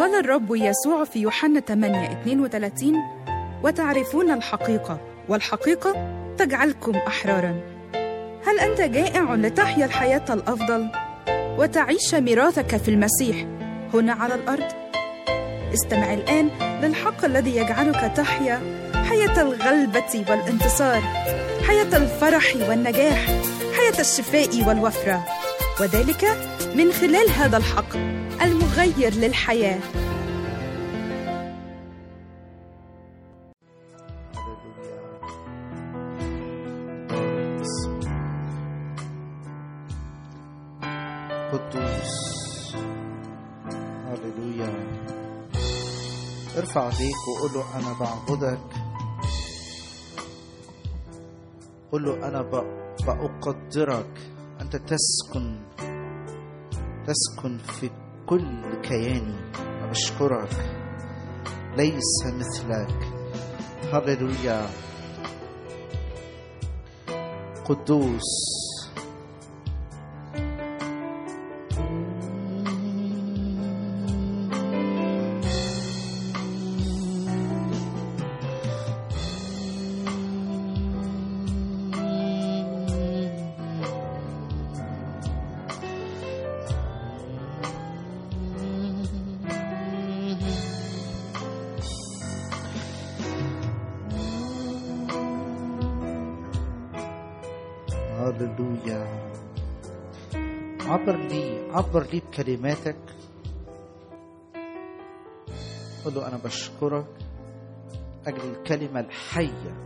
قال الرب يسوع في يوحنا 8 32 وتعرفون الحقيقة والحقيقة تجعلكم أحرارا هل أنت جائع لتحيا الحياة الأفضل وتعيش ميراثك في المسيح هنا على الأرض؟ استمع الآن للحق الذي يجعلك تحيا حياة الغلبة والانتصار حياة الفرح والنجاح حياة الشفاء والوفرة وذلك من خلال هذا الحق المغير للحياه قدوس هللويا ارفع ايديك وقول له انا بعبدك قول له انا ب- بقدرك انت تسكن تسكن في كل كياني انا بشكرك ليس مثلك هللويا قدوس هللويا عبر لي عبر لي بكلماتك قل له أنا بشكرك أجل الكلمة الحية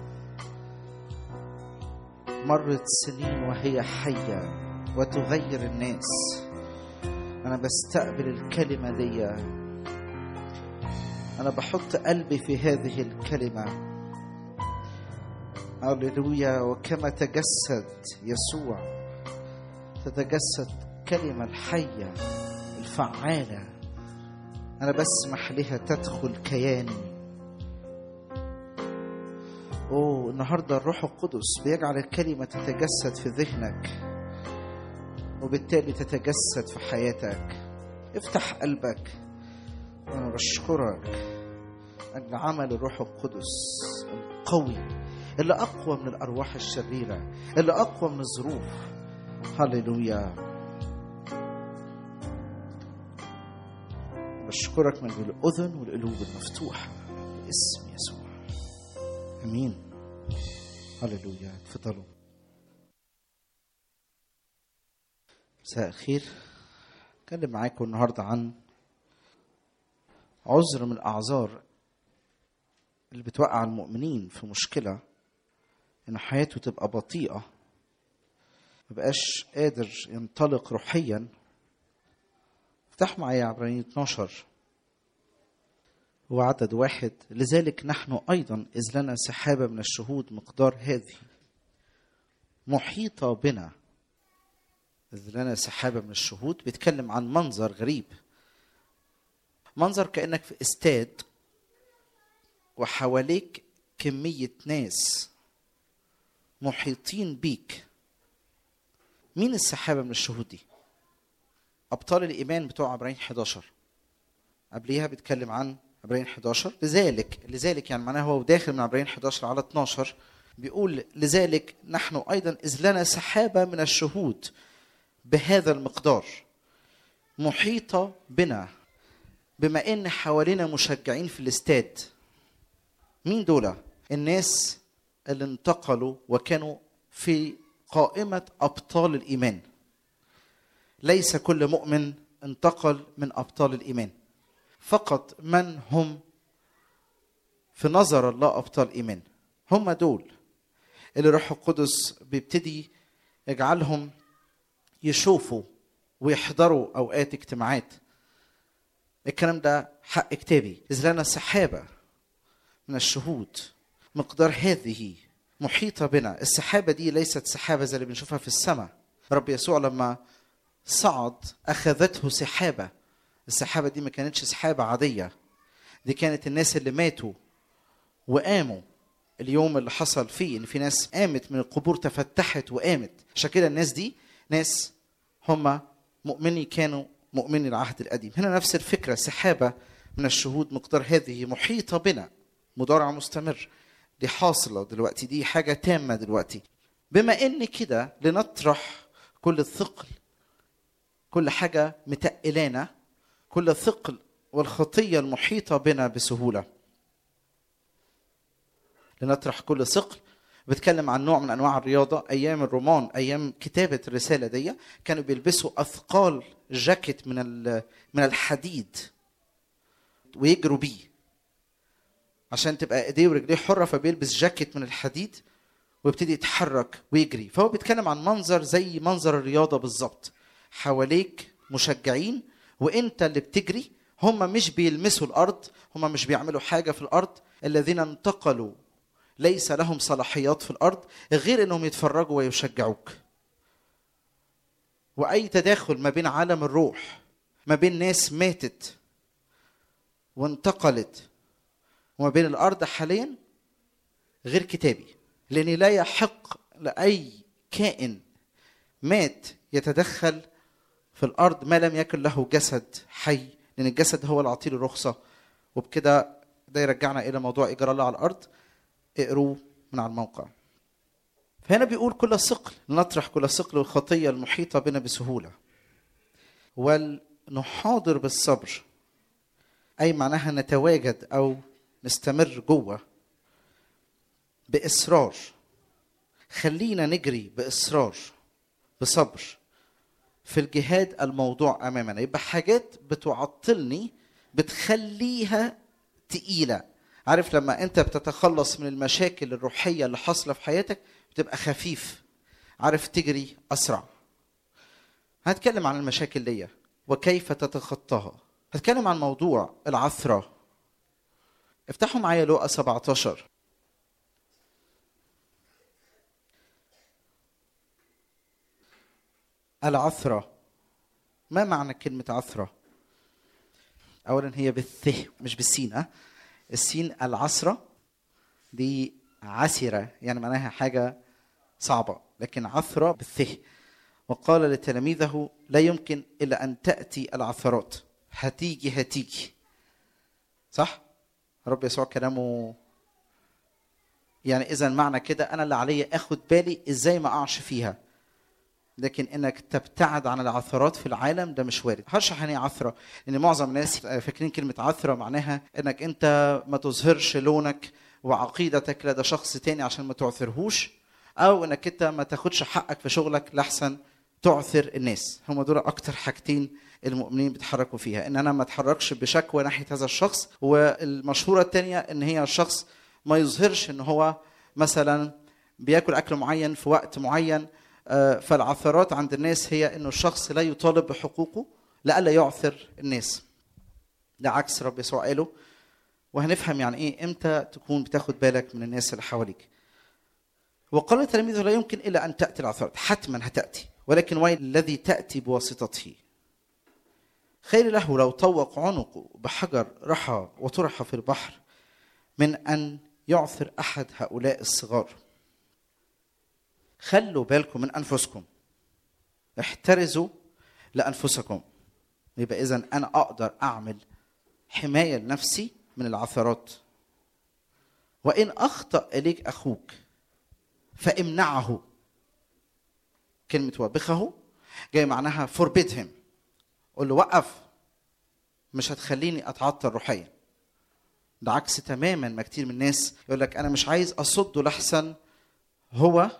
مرت سنين وهي حية وتغير الناس أنا بستقبل الكلمة دي أنا بحط قلبي في هذه الكلمة هللويا وكما تجسد يسوع تتجسد كلمة الحية الفعالة أنا بسمح لها تدخل كياني أوه النهاردة الروح القدس بيجعل الكلمة تتجسد في ذهنك وبالتالي تتجسد في حياتك افتح قلبك وأنا بشكرك أجل عمل الروح القدس القوي اللي أقوى من الأرواح الشريرة اللي أقوى من الظروف هللويا بشكرك من الأذن والقلوب المفتوحة باسم يسوع أمين هللويا اتفضلوا مساء الخير اتكلم معاكم النهارده عن عذر من الأعذار اللي بتوقع المؤمنين في مشكلة إن حياته تبقى بطيئة مبقاش قادر ينطلق روحيا افتح معايا عبرانيين 12 هو عدد واحد لذلك نحن أيضا إذ لنا سحابة من الشهود مقدار هذه محيطة بنا إذ لنا سحابة من الشهود بيتكلم عن منظر غريب منظر كأنك في استاد وحواليك كمية ناس محيطين بيك مين السحابة من الشهود دي؟ أبطال الإيمان بتوع عبرين 11 قبليها بيتكلم عن عبرين 11 لذلك لذلك يعني معناه هو داخل من عبرين 11 على 12 بيقول لذلك نحن أيضا إذ لنا سحابة من الشهود بهذا المقدار محيطة بنا بما إن حوالينا مشجعين في الاستاد مين دول؟ الناس اللي انتقلوا وكانوا في قائمة أبطال الإيمان ليس كل مؤمن انتقل من أبطال الإيمان فقط من هم في نظر الله أبطال إيمان هم دول اللي روح القدس بيبتدي يجعلهم يشوفوا ويحضروا أوقات اجتماعات الكلام ده حق كتابي إذ لنا سحابة من الشهود مقدار هذه محيطة بنا السحابة دي ليست سحابة زي اللي بنشوفها في السماء رب يسوع لما صعد أخذته سحابة السحابة دي ما كانتش سحابة عادية دي كانت الناس اللي ماتوا وقاموا اليوم اللي حصل فيه ان في ناس قامت من القبور تفتحت وقامت عشان كده الناس دي ناس هم مؤمني كانوا مؤمني العهد القديم هنا نفس الفكرة سحابة من الشهود مقدار هذه محيطة بنا مضارع مستمر دي حاصلة دلوقتي دي حاجة تامة دلوقتي بما ان كده لنطرح كل الثقل كل حاجة متقلانا كل الثقل والخطية المحيطة بنا بسهولة لنطرح كل ثقل بتكلم عن نوع من انواع الرياضه ايام الرومان ايام كتابه الرساله دي كانوا بيلبسوا اثقال جاكيت من من الحديد ويجروا بيه عشان تبقى ايديه ورجليه حره فبيلبس جاكيت من الحديد ويبتدي يتحرك ويجري فهو بيتكلم عن منظر زي منظر الرياضه بالظبط حواليك مشجعين وانت اللي بتجري هم مش بيلمسوا الارض هم مش بيعملوا حاجه في الارض الذين انتقلوا ليس لهم صلاحيات في الارض غير انهم يتفرجوا ويشجعوك واي تداخل ما بين عالم الروح ما بين ناس ماتت وانتقلت وما بين الارض حاليا غير كتابي لان لا يحق لاي كائن مات يتدخل في الارض ما لم يكن له جسد حي لان الجسد هو اللي عطيه الرخصه وبكده ده يرجعنا الى موضوع اجراء الله على الارض اقروه من على الموقع فهنا بيقول كل ثقل نطرح كل ثقل والخطية المحيطة بنا بسهولة ونحاضر بالصبر أي معناها نتواجد أو نستمر جوه بإصرار خلينا نجري بإصرار بصبر في الجهاد الموضوع أمامنا يبقى حاجات بتعطلني بتخليها تقيلة عارف لما انت بتتخلص من المشاكل الروحيه اللي حاصله في حياتك بتبقى خفيف عارف تجري اسرع هتكلم عن المشاكل دي وكيف تتخطاها هتكلم عن موضوع العثره افتحوا معايا لوقا 17 العثره ما معنى كلمه عثره اولا هي بالث مش بالسين أه؟ السين العسرة دي عسرة يعني معناها حاجة صعبة لكن عثرة بالثه وقال لتلاميذه لا يمكن إلا أن تأتي العثرات هتيجي هتيجي صح؟ رب يسوع كلامه يعني إذا معنى كده أنا اللي عليا أخد بالي إزاي ما أقعش فيها لكن انك تبتعد عن العثرات في العالم ده مش وارد هشرح يعني عثره لان معظم الناس فاكرين كلمه عثره معناها انك انت ما تظهرش لونك وعقيدتك لدى شخص تاني عشان ما تعثرهوش او انك انت ما تاخدش حقك في شغلك لحسن تعثر الناس هم دول اكتر حاجتين المؤمنين بيتحركوا فيها ان انا ما اتحركش بشكوى ناحيه هذا الشخص والمشهوره الثانيه ان هي الشخص ما يظهرش ان هو مثلا بياكل اكل معين في وقت معين فالعثرات عند الناس هي انه الشخص لا يطالب بحقوقه لئلا يعثر الناس ده عكس رب يسوع قاله وهنفهم يعني ايه امتى تكون بتاخد بالك من الناس اللي حواليك وقال تلاميذه لا يمكن الا ان تاتي العثرات حتما هتاتي ولكن ويل الذي تاتي بواسطته خير له لو طوق عنقه بحجر رحى وطرح في البحر من ان يعثر احد هؤلاء الصغار خلوا بالكم من انفسكم احترزوا لانفسكم يبقى اذا انا اقدر اعمل حمايه لنفسي من العثرات وان اخطا اليك اخوك فامنعه كلمه وبخه جاي معناها forbid him قول له وقف مش هتخليني اتعطل روحيا ده عكس تماما ما كتير من الناس يقول لك انا مش عايز اصده لحسن هو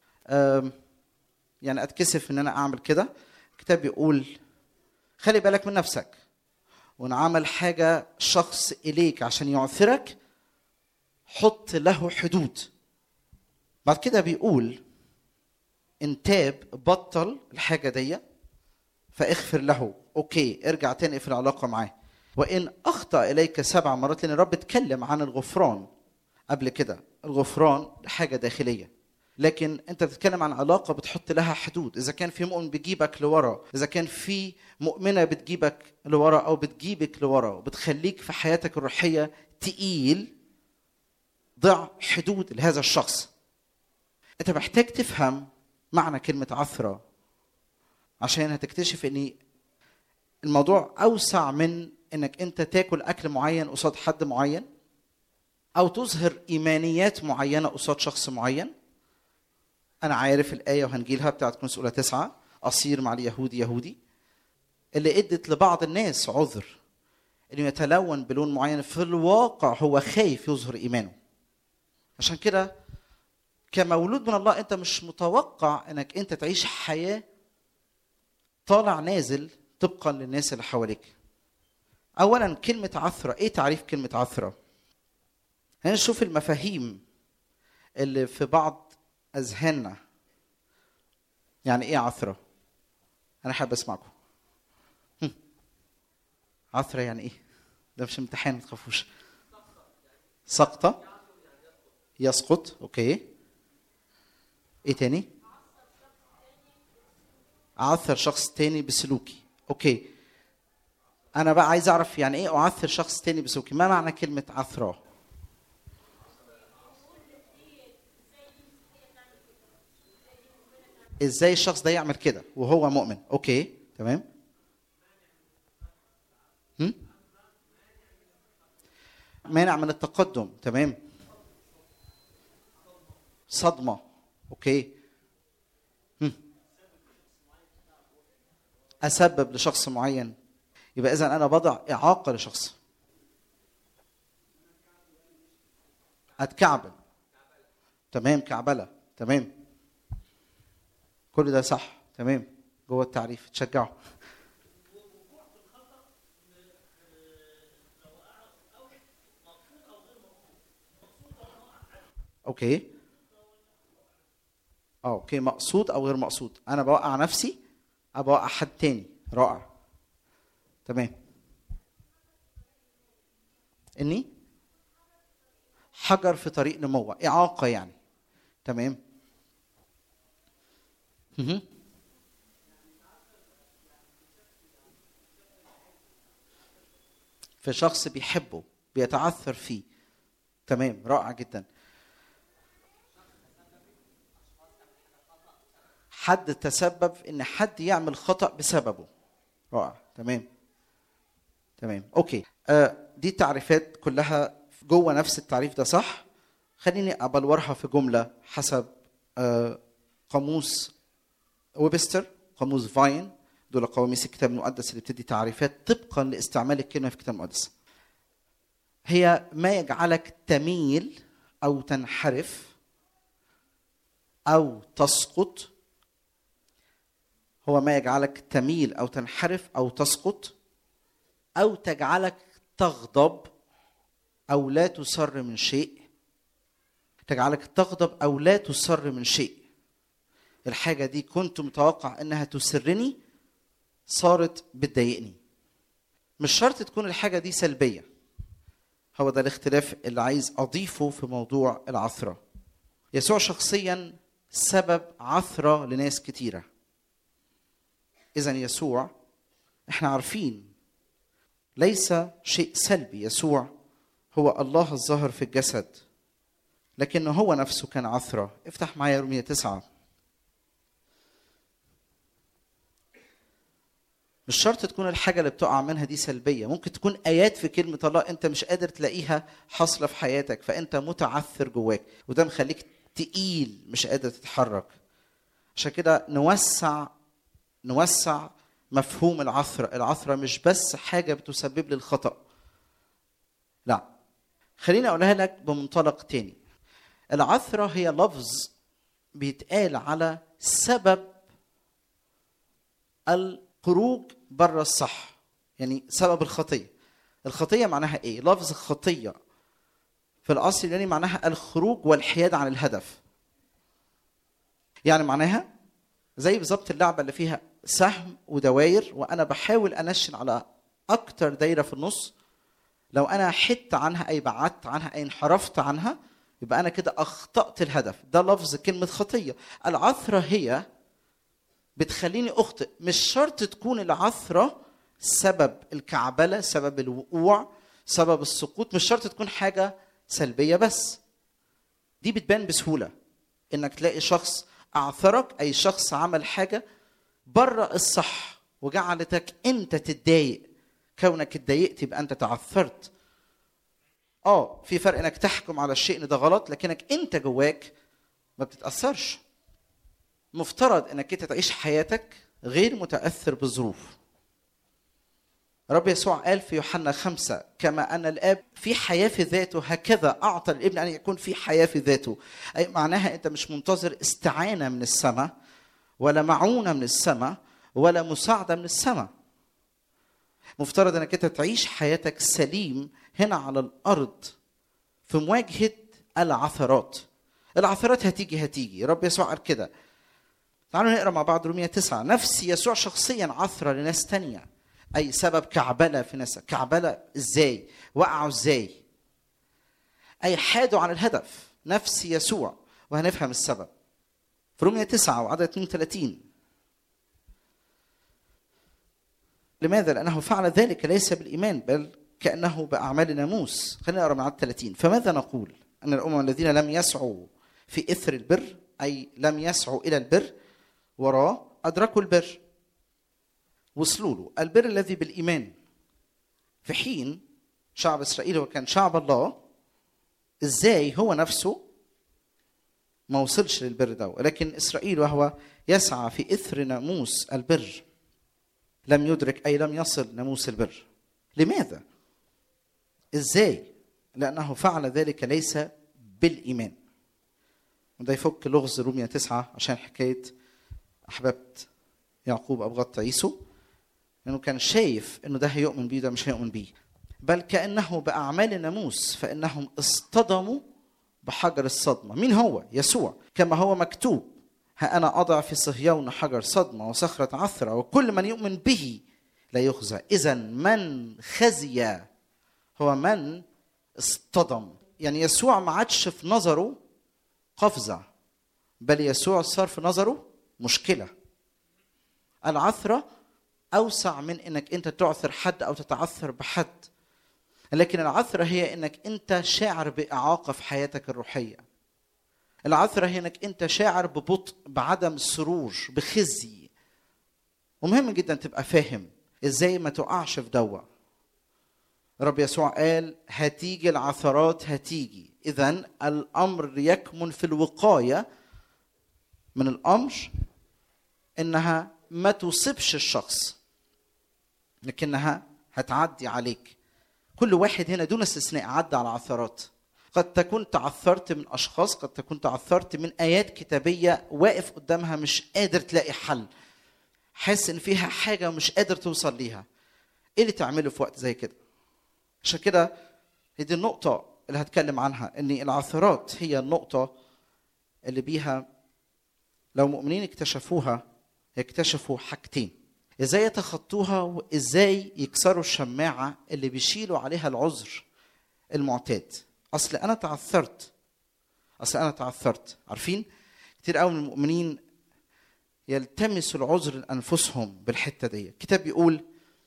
يعني اتكسف ان انا اعمل كده الكتاب بيقول خلي بالك من نفسك وان عمل حاجه شخص اليك عشان يعثرك حط له حدود بعد كده بيقول ان تاب بطل الحاجه دي فاغفر له اوكي ارجع تاني في العلاقه معاه وان اخطا اليك سبع مرات لان الرب اتكلم عن الغفران قبل كده الغفران حاجه داخليه لكن انت بتتكلم عن علاقه بتحط لها حدود اذا كان في مؤمن بيجيبك لورا اذا كان في مؤمنه بتجيبك لورا او بتجيبك لورا وبتخليك في حياتك الروحيه تقيل ضع حدود لهذا الشخص انت محتاج تفهم معنى كلمه عثره عشان هتكتشف ان الموضوع اوسع من انك انت تاكل اكل معين قصاد حد معين او تظهر ايمانيات معينه قصاد شخص معين انا عارف الايه وهنجيلها بتاعت كنس اولى تسعه اصير مع اليهودي يهودي اللي ادت لبعض الناس عذر انه يتلون بلون معين في الواقع هو خايف يظهر ايمانه عشان كده كمولود من الله انت مش متوقع انك انت تعيش حياه طالع نازل طبقا للناس اللي حواليك اولا كلمه عثره ايه تعريف كلمه عثره هنشوف المفاهيم اللي في بعض اذهاننا يعني ايه عثره انا حابب اسمعكم هم. عثره يعني ايه ده مش امتحان ما تخافوش سقطه يسقط اوكي ايه تاني اعثر شخص تاني بسلوكي اوكي انا بقى عايز اعرف يعني ايه اعثر شخص تاني بسلوكي ما معنى كلمه عثراه ازاي الشخص ده يعمل كده وهو مؤمن اوكي تمام هم؟ مانع من التقدم تمام صدمه اوكي هم. اسبب لشخص معين يبقى اذا انا بضع اعاقه لشخص اتكعبل تمام كعبله تمام كل ده صح تمام جوه التعريف تشجعوا اوكي اه اوكي مقصود او غير مقصود انا بوقع نفسي او بوقع حد تاني رائع تمام اني حجر في طريق نمو اعاقه يعني تمام مهم. في شخص بيحبه بيتعثر فيه تمام رائع جدا حد تسبب ان حد يعمل خطا بسببه رائع تمام تمام اوكي آه دي تعريفات كلها جوه نفس التعريف ده صح خليني ابلورها في جمله حسب آه قاموس ويبستر قاموس فاين دول قواميس الكتاب المقدس اللي بتدي تعريفات طبقا لاستعمال الكلمه في الكتاب المقدس هي ما يجعلك تميل او تنحرف او تسقط هو ما يجعلك تميل او تنحرف او تسقط او تجعلك تغضب او لا تسر من شيء تجعلك تغضب او لا تسر من شيء الحاجه دي كنت متوقع انها تسرني صارت بتضايقني مش شرط تكون الحاجه دي سلبيه هو ده الاختلاف اللي عايز اضيفه في موضوع العثره يسوع شخصيا سبب عثره لناس كتيره اذا يسوع احنا عارفين ليس شيء سلبي يسوع هو الله الظاهر في الجسد لكن هو نفسه كان عثرة افتح معايا رومية تسعة مش شرط تكون الحاجة اللي بتقع منها دي سلبية ممكن تكون آيات في كلمة الله أنت مش قادر تلاقيها حاصلة في حياتك فأنت متعثر جواك وده مخليك تقيل مش قادر تتحرك عشان كده نوسع نوسع مفهوم العثرة العثرة مش بس حاجة بتسبب لي الخطأ لا خليني أقولها لك بمنطلق تاني العثرة هي لفظ بيتقال على سبب الخروج بره الصح يعني سبب الخطية الخطية معناها ايه لفظ خطية في الأصل اليوناني معناها الخروج والحياد عن الهدف يعني معناها زي بالظبط اللعبة اللي فيها سهم ودواير وأنا بحاول أنشن على أكتر دايرة في النص لو أنا حدت عنها أي بعدت عنها أي انحرفت عنها يبقى أنا كده أخطأت الهدف ده لفظ كلمة خطية العثرة هي بتخليني أخطئ مش شرط تكون العثرة سبب الكعبلة سبب الوقوع سبب السقوط مش شرط تكون حاجة سلبية بس دي بتبان بسهولة انك تلاقي شخص اعثرك اي شخص عمل حاجة بره الصح وجعلتك انت تتضايق كونك اتضايقت يبقى انت تعثرت اه في فرق انك تحكم على الشيء ان ده غلط لكنك انت جواك ما بتتاثرش مفترض انك انت تعيش حياتك غير متاثر بالظروف رب يسوع قال في يوحنا خمسة كما أن الآب في حياة في ذاته هكذا أعطى الابن أن يكون في حياة في ذاته أي معناها أنت مش منتظر استعانة من السماء ولا معونة من السماء ولا مساعدة من السماء مفترض أنك أنت تعيش حياتك سليم هنا على الأرض في مواجهة العثرات العثرات هتيجي هتيجي رب يسوع قال كده تعالوا نقرا مع بعض رومية تسعة نفس يسوع شخصيا عثرة لناس تانية أي سبب كعبلة في ناس كعبلة إزاي وقعوا إزاي أي حادوا عن الهدف نفس يسوع وهنفهم السبب في رومية تسعة وعدد 32 لماذا؟ لأنه فعل ذلك ليس بالإيمان بل كأنه بأعمال ناموس خلينا نقرا من عدد 30 فماذا نقول؟ أن الأمم الذين لم يسعوا في إثر البر أي لم يسعوا إلى البر وراه أدركوا البر وصلوا له البر الذي بالإيمان في حين شعب إسرائيل هو كان شعب الله إزاي هو نفسه ما وصلش للبر ده ولكن إسرائيل وهو يسعى في إثر ناموس البر لم يدرك أي لم يصل ناموس البر لماذا؟ إزاي؟ لأنه فعل ذلك ليس بالإيمان وده يفك لغز رومية تسعة عشان حكاية أحببت يعقوب أبغضت عيسو لأنه كان شايف إنه ده هيؤمن بيه ده مش هيؤمن بيه بل كأنه بأعمال الناموس فإنهم اصطدموا بحجر الصدمة مين هو؟ يسوع كما هو مكتوب ها أنا أضع في صهيون حجر صدمة وصخرة عثرة وكل من يؤمن به لا يخزى إذا من خزي هو من اصطدم يعني يسوع ما عادش في نظره قفزة بل يسوع صار في نظره مشكلة العثرة أوسع من إنك أنت تعثر حد أو تتعثر بحد لكن العثرة هي إنك أنت شاعر بإعاقة في حياتك الروحية العثرة هي إنك أنت شاعر ببطء بعدم سرور بخزي ومهم جدا تبقى فاهم إزاي ما تقعش في دوا رب يسوع قال هتيجي العثرات هتيجي إذا الأمر يكمن في الوقاية من الأمر إنها ما تصيبش الشخص لكنها هتعدي عليك كل واحد هنا دون استثناء عدى على عثرات قد تكون تعثرت من اشخاص قد تكون تعثرت من ايات كتابيه واقف قدامها مش قادر تلاقي حل حاسس ان فيها حاجه مش قادر توصل ليها ايه اللي تعمله في وقت زي كده عشان كده هي دي النقطه اللي هتكلم عنها ان العثرات هي النقطه اللي بيها لو مؤمنين اكتشفوها يكتشفوا حاجتين ازاي يتخطوها وازاي يكسروا الشماعه اللي بيشيلوا عليها العذر المعتاد اصل انا تعثرت اصل انا تعثرت عارفين كتير قوي من المؤمنين يلتمسوا العذر لانفسهم بالحته دي الكتاب بيقول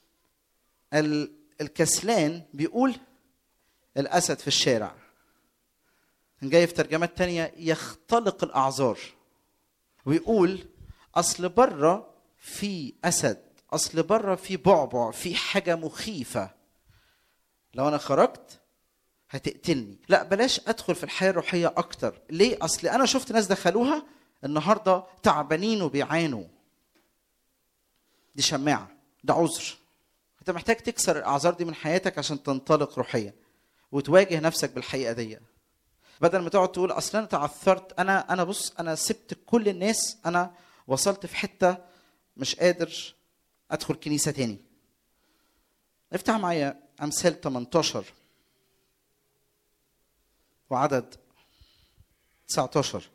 الكسلان بيقول الاسد في الشارع جاي في ترجمات تانية يختلق الاعذار ويقول اصل بره في اسد اصل بره في بعبع في حاجه مخيفه لو انا خرجت هتقتلني لا بلاش ادخل في الحياه الروحيه اكتر ليه اصل انا شفت ناس دخلوها النهارده تعبانين وبيعانوا دي شماعه ده عذر انت محتاج تكسر الاعذار دي من حياتك عشان تنطلق روحيا وتواجه نفسك بالحقيقه دي بدل ما تقعد تقول اصل انا تعثرت انا انا بص انا سبت كل الناس انا وصلت في حته مش قادر ادخل كنيسه تاني افتح معايا امثال 18 وعدد 19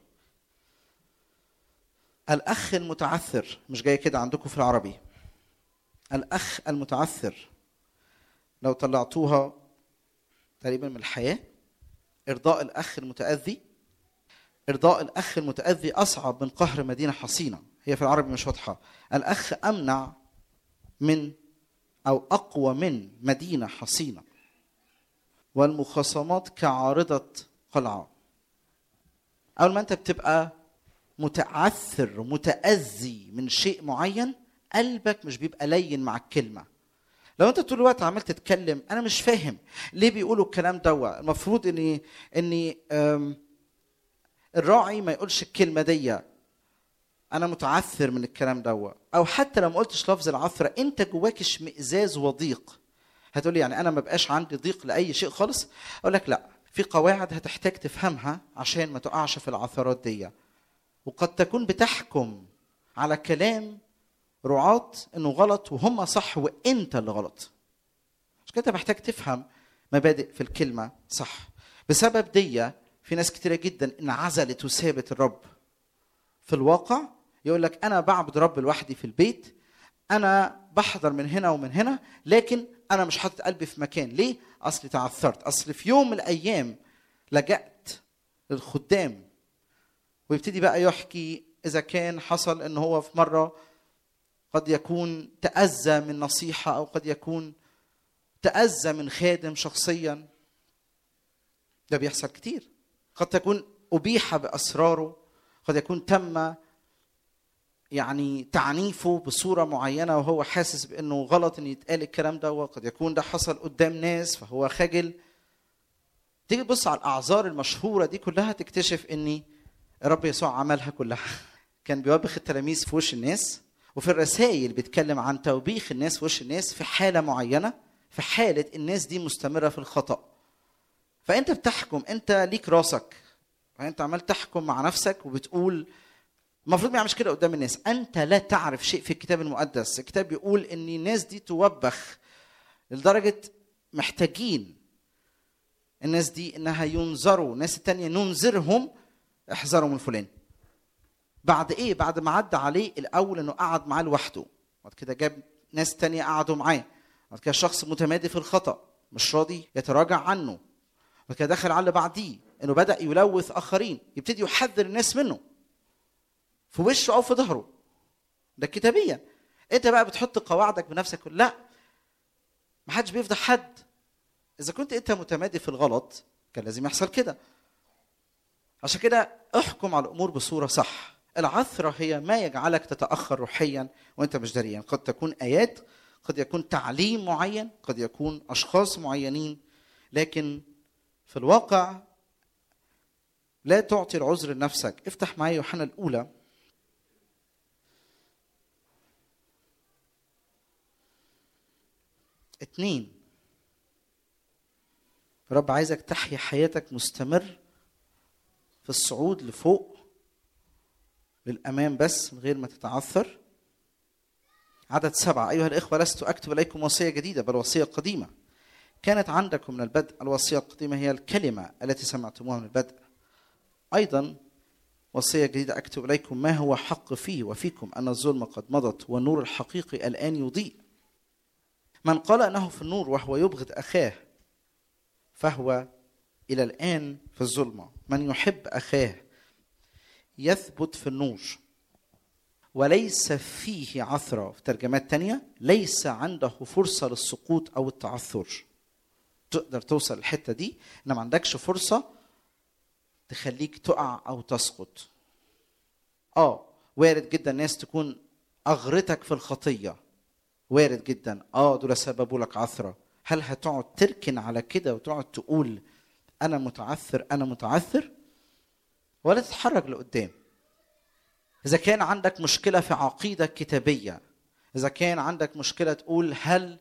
الاخ المتعثر مش جاي كده عندكم في العربي الاخ المتعثر لو طلعتوها تقريبا من الحياه ارضاء الاخ المتاذي ارضاء الاخ المتاذي اصعب من قهر مدينه حصينه هي في العربي مش واضحه الاخ امنع من او اقوى من مدينه حصينه والمخاصمات كعارضه قلعه اول ما انت بتبقى متعثر متاذي من شيء معين قلبك مش بيبقى لين مع الكلمه لو انت طول الوقت عمال تتكلم انا مش فاهم ليه بيقولوا الكلام دوا المفروض اني اني أم، الراعي ما يقولش الكلمه دي انا متعثر من الكلام دوا او حتى لو ما قلتش لفظ العثره انت جواك اشمئزاز وضيق هتقول لي يعني انا ما بقاش عندي ضيق لاي شيء خالص اقول لك لا في قواعد هتحتاج تفهمها عشان ما تقعش في العثرات دي وقد تكون بتحكم على كلام رعاة انه غلط وهم صح وانت اللي غلط عشان كده محتاج تفهم مبادئ في الكلمه صح بسبب دي في ناس كتيره جدا انعزلت وسابت الرب في الواقع يقول لك انا بعبد رب لوحدي في البيت انا بحضر من هنا ومن هنا لكن انا مش حاطط قلبي في مكان ليه اصلي تعثرت اصل في يوم من الايام لجأت للخدام ويبتدي بقى يحكي اذا كان حصل ان هو في مره قد يكون تأذى من نصيحة أو قد يكون تأذى من خادم شخصيا ده بيحصل كتير قد تكون أبيح بأسراره قد يكون تم يعني تعنيفه بصورة معينة وهو حاسس بأنه غلط أن يتقال الكلام ده وقد يكون ده حصل قدام ناس فهو خجل تيجي تبص على الأعذار المشهورة دي كلها تكتشف أن الرب يسوع عملها كلها كان بيوبخ التلاميذ في وش الناس وفي الرسائل بيتكلم عن توبيخ الناس في وش الناس في حالة معينة في حالة الناس دي مستمرة في الخطأ فأنت بتحكم أنت ليك راسك فأنت عمال تحكم مع نفسك وبتقول المفروض ما يعملش كده قدام الناس أنت لا تعرف شيء في الكتاب المقدس الكتاب بيقول أن الناس دي توبخ لدرجة محتاجين الناس دي انها ينذروا الناس التانية ننذرهم احذروا من فلان بعد ايه بعد ما عدى عليه الاول انه قعد معاه لوحده بعد كده جاب ناس تانية قعدوا معاه بعد كده شخص متمادي في الخطا مش راضي يتراجع عنه بعد كده دخل على اللي بعديه انه بدا يلوث اخرين يبتدي يحذر الناس منه في وشه او في ظهره ده كتابيا انت بقى بتحط قواعدك بنفسك لا ما حدش بيفضح حد اذا كنت انت متمادي في الغلط كان لازم يحصل كده عشان كده احكم على الامور بصوره صح العثره هي ما يجعلك تتاخر روحيا وانت مش دريان قد تكون ايات قد يكون تعليم معين قد يكون اشخاص معينين لكن في الواقع لا تعطي العذر لنفسك افتح معايا يوحنا الاولى اتنين رب عايزك تحيا حياتك مستمر في الصعود لفوق للأمام بس من غير ما تتعثر عدد سبعة أيها الإخوة لست أكتب إليكم وصية جديدة بل وصية قديمة كانت عندكم من البدء الوصية القديمة هي الكلمة التي سمعتموها من البدء أيضا وصية جديدة أكتب إليكم ما هو حق فيه وفيكم أن الظلم قد مضت والنور الحقيقي الآن يضيء من قال أنه في النور وهو يبغض أخاه فهو إلى الآن في الظلمة من يحب أخاه يثبت في النور وليس فيه عثرة في ترجمات تانية ليس عنده فرصة للسقوط أو التعثر تقدر توصل الحتة دي إن ما عندكش فرصة تخليك تقع أو تسقط آه وارد جدا ناس تكون أغرتك في الخطية وارد جدا آه دول سببوا لك عثرة هل هتقعد تركن على كده وتقعد تقول انا متعثر انا متعثر ولا تتحرك لقدام اذا كان عندك مشكله في عقيده كتابيه اذا كان عندك مشكله تقول هل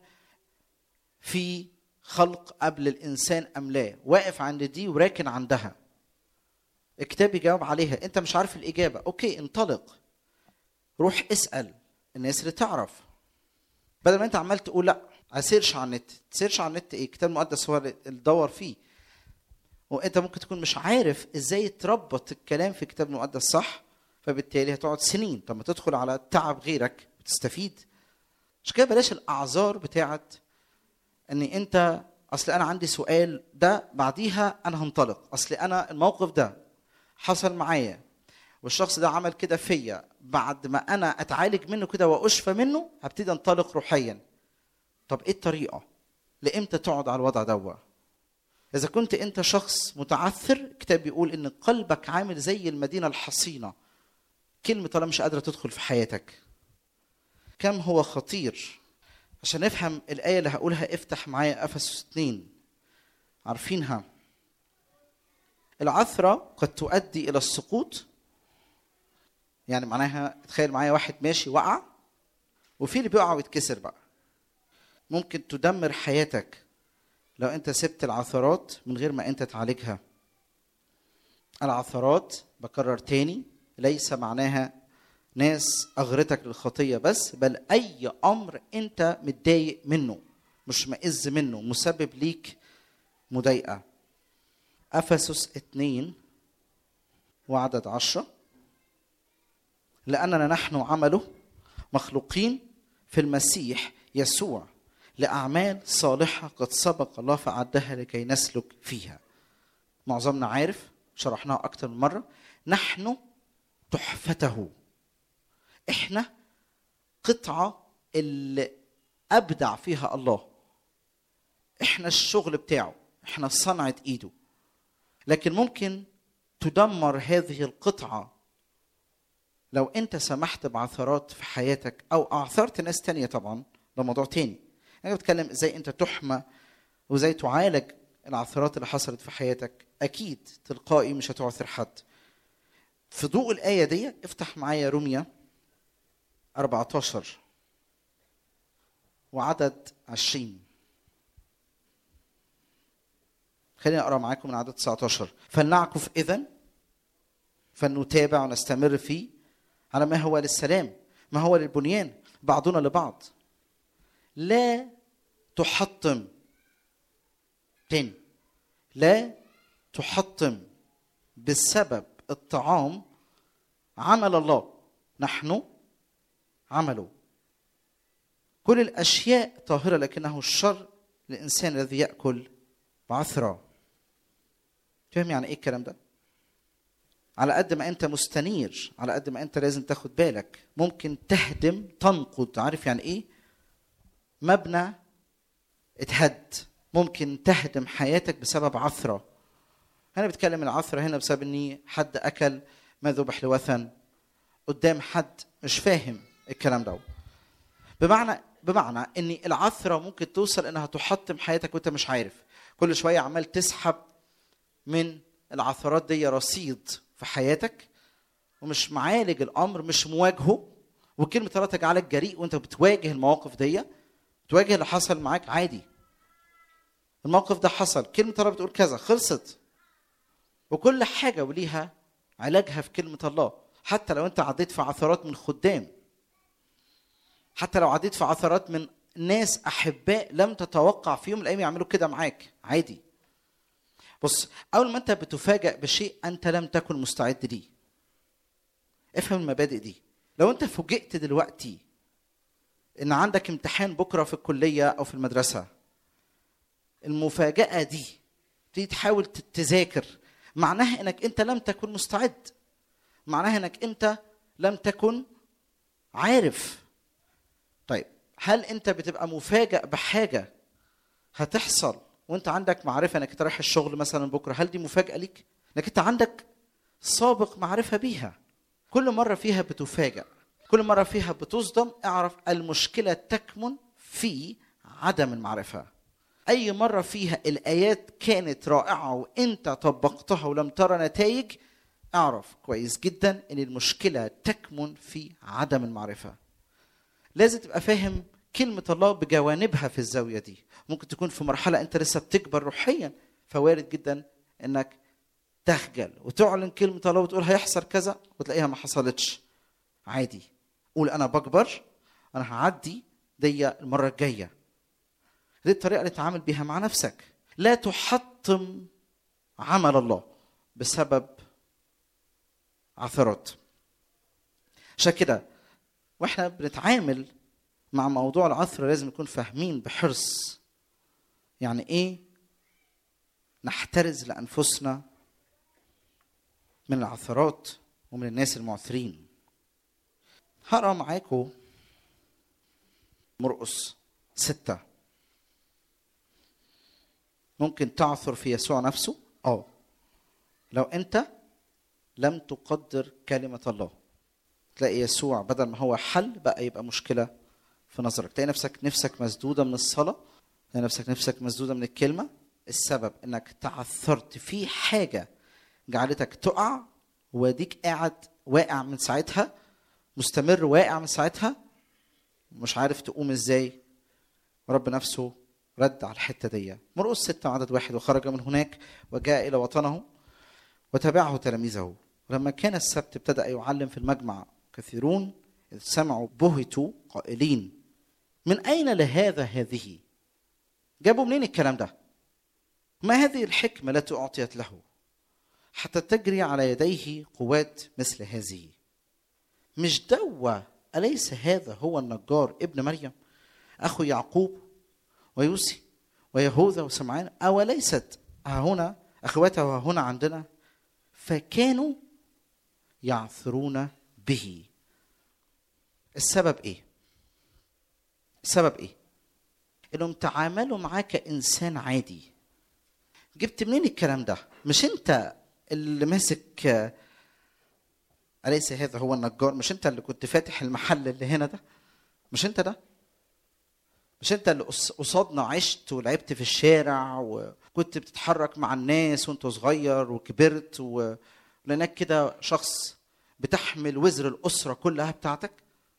في خلق قبل الانسان ام لا واقف عند دي وراكن عندها الكتاب يجاوب عليها انت مش عارف الاجابه اوكي انطلق روح اسال الناس اللي تعرف بدل ما انت عمال تقول لا اسيرش على النت تسيرش على النت ايه الكتاب المقدس هو اللي تدور فيه وانت ممكن تكون مش عارف ازاي تربط الكلام في الكتاب المقدس صح فبالتالي هتقعد سنين طب ما تدخل على تعب غيرك وتستفيد مش كده بلاش الاعذار بتاعت ان انت اصل انا عندي سؤال ده بعديها انا هنطلق اصل انا الموقف ده حصل معايا والشخص ده عمل كده فيا بعد ما انا اتعالج منه كده واشفى منه هبتدي انطلق روحيا طب ايه الطريقه لامتى تقعد على الوضع دوا اذا كنت انت شخص متعثر الكتاب بيقول ان قلبك عامل زي المدينه الحصينه كلمه طالما مش قادره تدخل في حياتك كم هو خطير عشان نفهم الآية اللي هقولها افتح معايا أفسس 2 عارفينها العثرة قد تؤدي إلى السقوط يعني معناها تخيل معايا واحد ماشي وقع وفي اللي بيقع ويتكسر بقى ممكن تدمر حياتك لو انت سبت العثرات من غير ما انت تعالجها العثرات بكرر تاني ليس معناها ناس اغرتك للخطيه بس بل اي امر انت متضايق منه مش مئز منه مسبب ليك مضايقه افسس اتنين وعدد عشرة لاننا نحن عمله مخلوقين في المسيح يسوع لاعمال صالحه قد سبق الله فاعدها لكي نسلك فيها معظمنا عارف شرحناها اكتر من مره نحن تحفته احنا قطعه اللي ابدع فيها الله احنا الشغل بتاعه احنا صنعه ايده لكن ممكن تدمر هذه القطعه لو انت سمحت بعثرات في حياتك او اعثرت ناس تانية طبعا ده موضوع تاني انا بتكلم ازاي انت تحمى وازاي تعالج العثرات اللي حصلت في حياتك اكيد تلقائي مش هتعثر حد في ضوء الآية دي افتح معايا روميا 14 وعدد 20 خليني أقرأ معاكم من عدد 19 فلنعكف إذن فلنتابع ونستمر فيه على ما هو للسلام ما هو للبنيان بعضنا لبعض لا تحطم تاني لا تحطم بسبب الطعام عمل الله نحن عمله كل الاشياء طاهره لكنه الشر للانسان الذي ياكل بعثره فاهم يعني ايه الكلام ده على قد ما انت مستنير على قد ما انت لازم تاخد بالك ممكن تهدم تنقض عارف يعني ايه مبنى اتهد ممكن تهدم حياتك بسبب عثره انا بتكلم العثره هنا بسبب اني حد اكل ما ذبح لوثن قدام حد مش فاهم الكلام ده بمعنى بمعنى ان العثره ممكن توصل انها تحطم حياتك وانت مش عارف كل شويه عمال تسحب من العثرات دي رصيد في حياتك ومش معالج الامر مش مواجهه وكلمه الله تجعلك جريء وانت بتواجه المواقف دي تواجه اللي حصل معاك عادي الموقف ده حصل كلمه الله بتقول كذا خلصت وكل حاجه وليها علاجها في كلمه الله حتى لو انت عديت في عثرات من خدام حتى لو عديت في عثرات من ناس احباء لم تتوقع في يوم من الايام يعملوا كده معاك عادي بص اول ما انت بتفاجأ بشيء انت لم تكن مستعد ليه افهم المبادئ دي لو انت فوجئت دلوقتي ان عندك امتحان بكره في الكليه او في المدرسه المفاجاه دي تيجي تحاول تذاكر معناها انك انت لم تكن مستعد معناها انك انت لم تكن عارف طيب هل انت بتبقى مفاجئ بحاجه هتحصل وانت عندك معرفه انك رايح الشغل مثلا بكره هل دي مفاجاه ليك انك انت عندك سابق معرفه بيها كل مره فيها بتفاجأ كل مره فيها بتصدم اعرف المشكله تكمن في عدم المعرفه اي مره فيها الايات كانت رائعه وانت طبقتها ولم ترى نتائج اعرف كويس جدا ان المشكله تكمن في عدم المعرفه لازم تبقى فاهم كلمة الله بجوانبها في الزاوية دي ممكن تكون في مرحلة أنت لسه بتكبر روحيا فوارد جدا أنك تخجل وتعلن كلمة الله وتقول هيحصل كذا وتلاقيها ما حصلتش عادي قول أنا بكبر أنا هعدي دي المرة الجاية دي الطريقة اللي تتعامل بيها مع نفسك لا تحطم عمل الله بسبب عثرات عشان كده واحنا بنتعامل مع موضوع العثرة لازم نكون فاهمين بحرص يعني ايه نحترز لانفسنا من العثرات ومن الناس المعثرين هقرا معاكم مرقس ستة ممكن تعثر في يسوع نفسه اه لو انت لم تقدر كلمة الله تلاقي يسوع بدل ما هو حل بقى يبقى مشكلة في نظرك تلاقي نفسك نفسك مسدوده من الصلاه تلاقي نفسك نفسك مسدوده من الكلمه السبب انك تعثرت في حاجه جعلتك تقع واديك قاعد واقع من ساعتها مستمر واقع من ساعتها مش عارف تقوم ازاي رب نفسه رد على الحته دي مرقس ستة عدد واحد وخرج من هناك وجاء الى وطنه وتبعه تلاميذه ولما كان السبت ابتدا يعلم في المجمع كثيرون اذ سمعوا بهتوا قائلين من اين لهذا هذه جابوا منين الكلام ده ما هذه الحكمه التي اعطيت له حتى تجري على يديه قوات مثل هذه مش دوا أليس هذا هو النجار ابن مريم أخو يعقوب ويوسي ويهوذا وسمعان أوليست هنا أخواته هنا عندنا فكانوا يعثرون به السبب إيه؟ السبب إيه؟ إنهم تعاملوا معاه كإنسان عادي جبت منين الكلام ده؟ مش أنت اللي ماسك أليس هذا هو النجار مش أنت اللي كنت فاتح المحل اللي هنا ده مش أنت ده مش أنت اللي قصادنا عشت ولعبت في الشارع وكنت بتتحرك مع الناس وأنت صغير وكبرت ولأنك كده شخص بتحمل وزر الأسرة كلها بتاعتك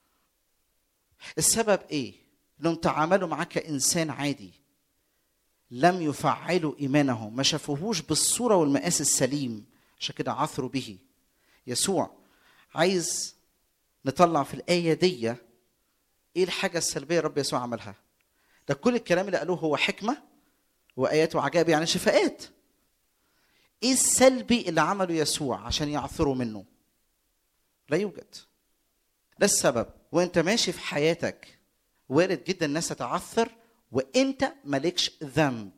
السبب إيه؟ إنهم تعاملوا معاك كإنسان عادي لم يفعلوا إيمانهم ما شافوهوش بالصورة والمقاس السليم عشان كده عثروا به يسوع عايز نطلع في الآية دي إيه الحاجة السلبية رب يسوع عملها ده كل الكلام اللي قالوه هو حكمة وآيات وعجائب يعني شفاءات إيه السلبي اللي عمله يسوع عشان يعثروا منه لا يوجد ده السبب وانت ماشي في حياتك وارد جدا الناس تتعثر وانت مالكش ذنب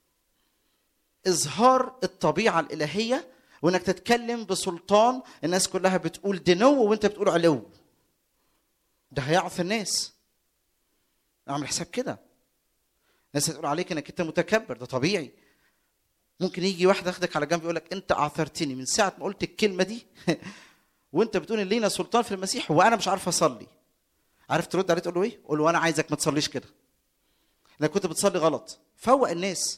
اظهار الطبيعه الالهيه وانك تتكلم بسلطان الناس كلها بتقول دنو وانت بتقول علو ده هيعثر الناس اعمل حساب كده الناس هتقول عليك انك انت متكبر ده طبيعي ممكن يجي واحد ياخدك على جنب يقول لك انت اعثرتني من ساعه ما قلت الكلمه دي وانت بتقول ان لينا سلطان في المسيح وانا مش عارف اصلي عارف ترد عليه تقول له ايه؟ قول له انا عايزك ما تصليش كده لانك كنت بتصلي غلط فوق الناس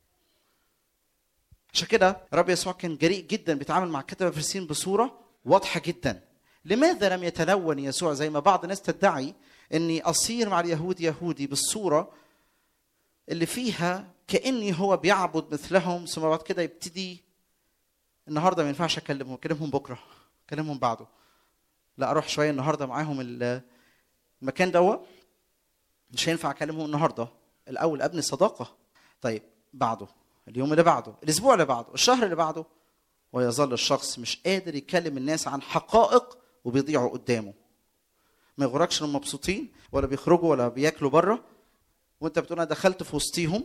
عشان كده رب يسوع كان جريء جدا بيتعامل مع كتبه الفريسيين بصوره واضحه جدا لماذا لم يتلون يسوع زي ما بعض الناس تدعي اني اصير مع اليهود يهودي بالصوره اللي فيها كاني هو بيعبد مثلهم ثم بعد كده يبتدي النهارده ما ينفعش اكلمهم اكلمهم بكره اكلمهم بعده لا اروح شويه النهارده معاهم المكان دوت مش هينفع اكلمهم النهارده الاول ابني صداقه طيب بعده اليوم اللي بعده الاسبوع اللي بعده الشهر اللي بعده ويظل الشخص مش قادر يكلم الناس عن حقائق وبيضيعوا قدامه ما يغركش انهم مبسوطين ولا بيخرجوا ولا بياكلوا بره وانت بتقول انا دخلت في وسطيهم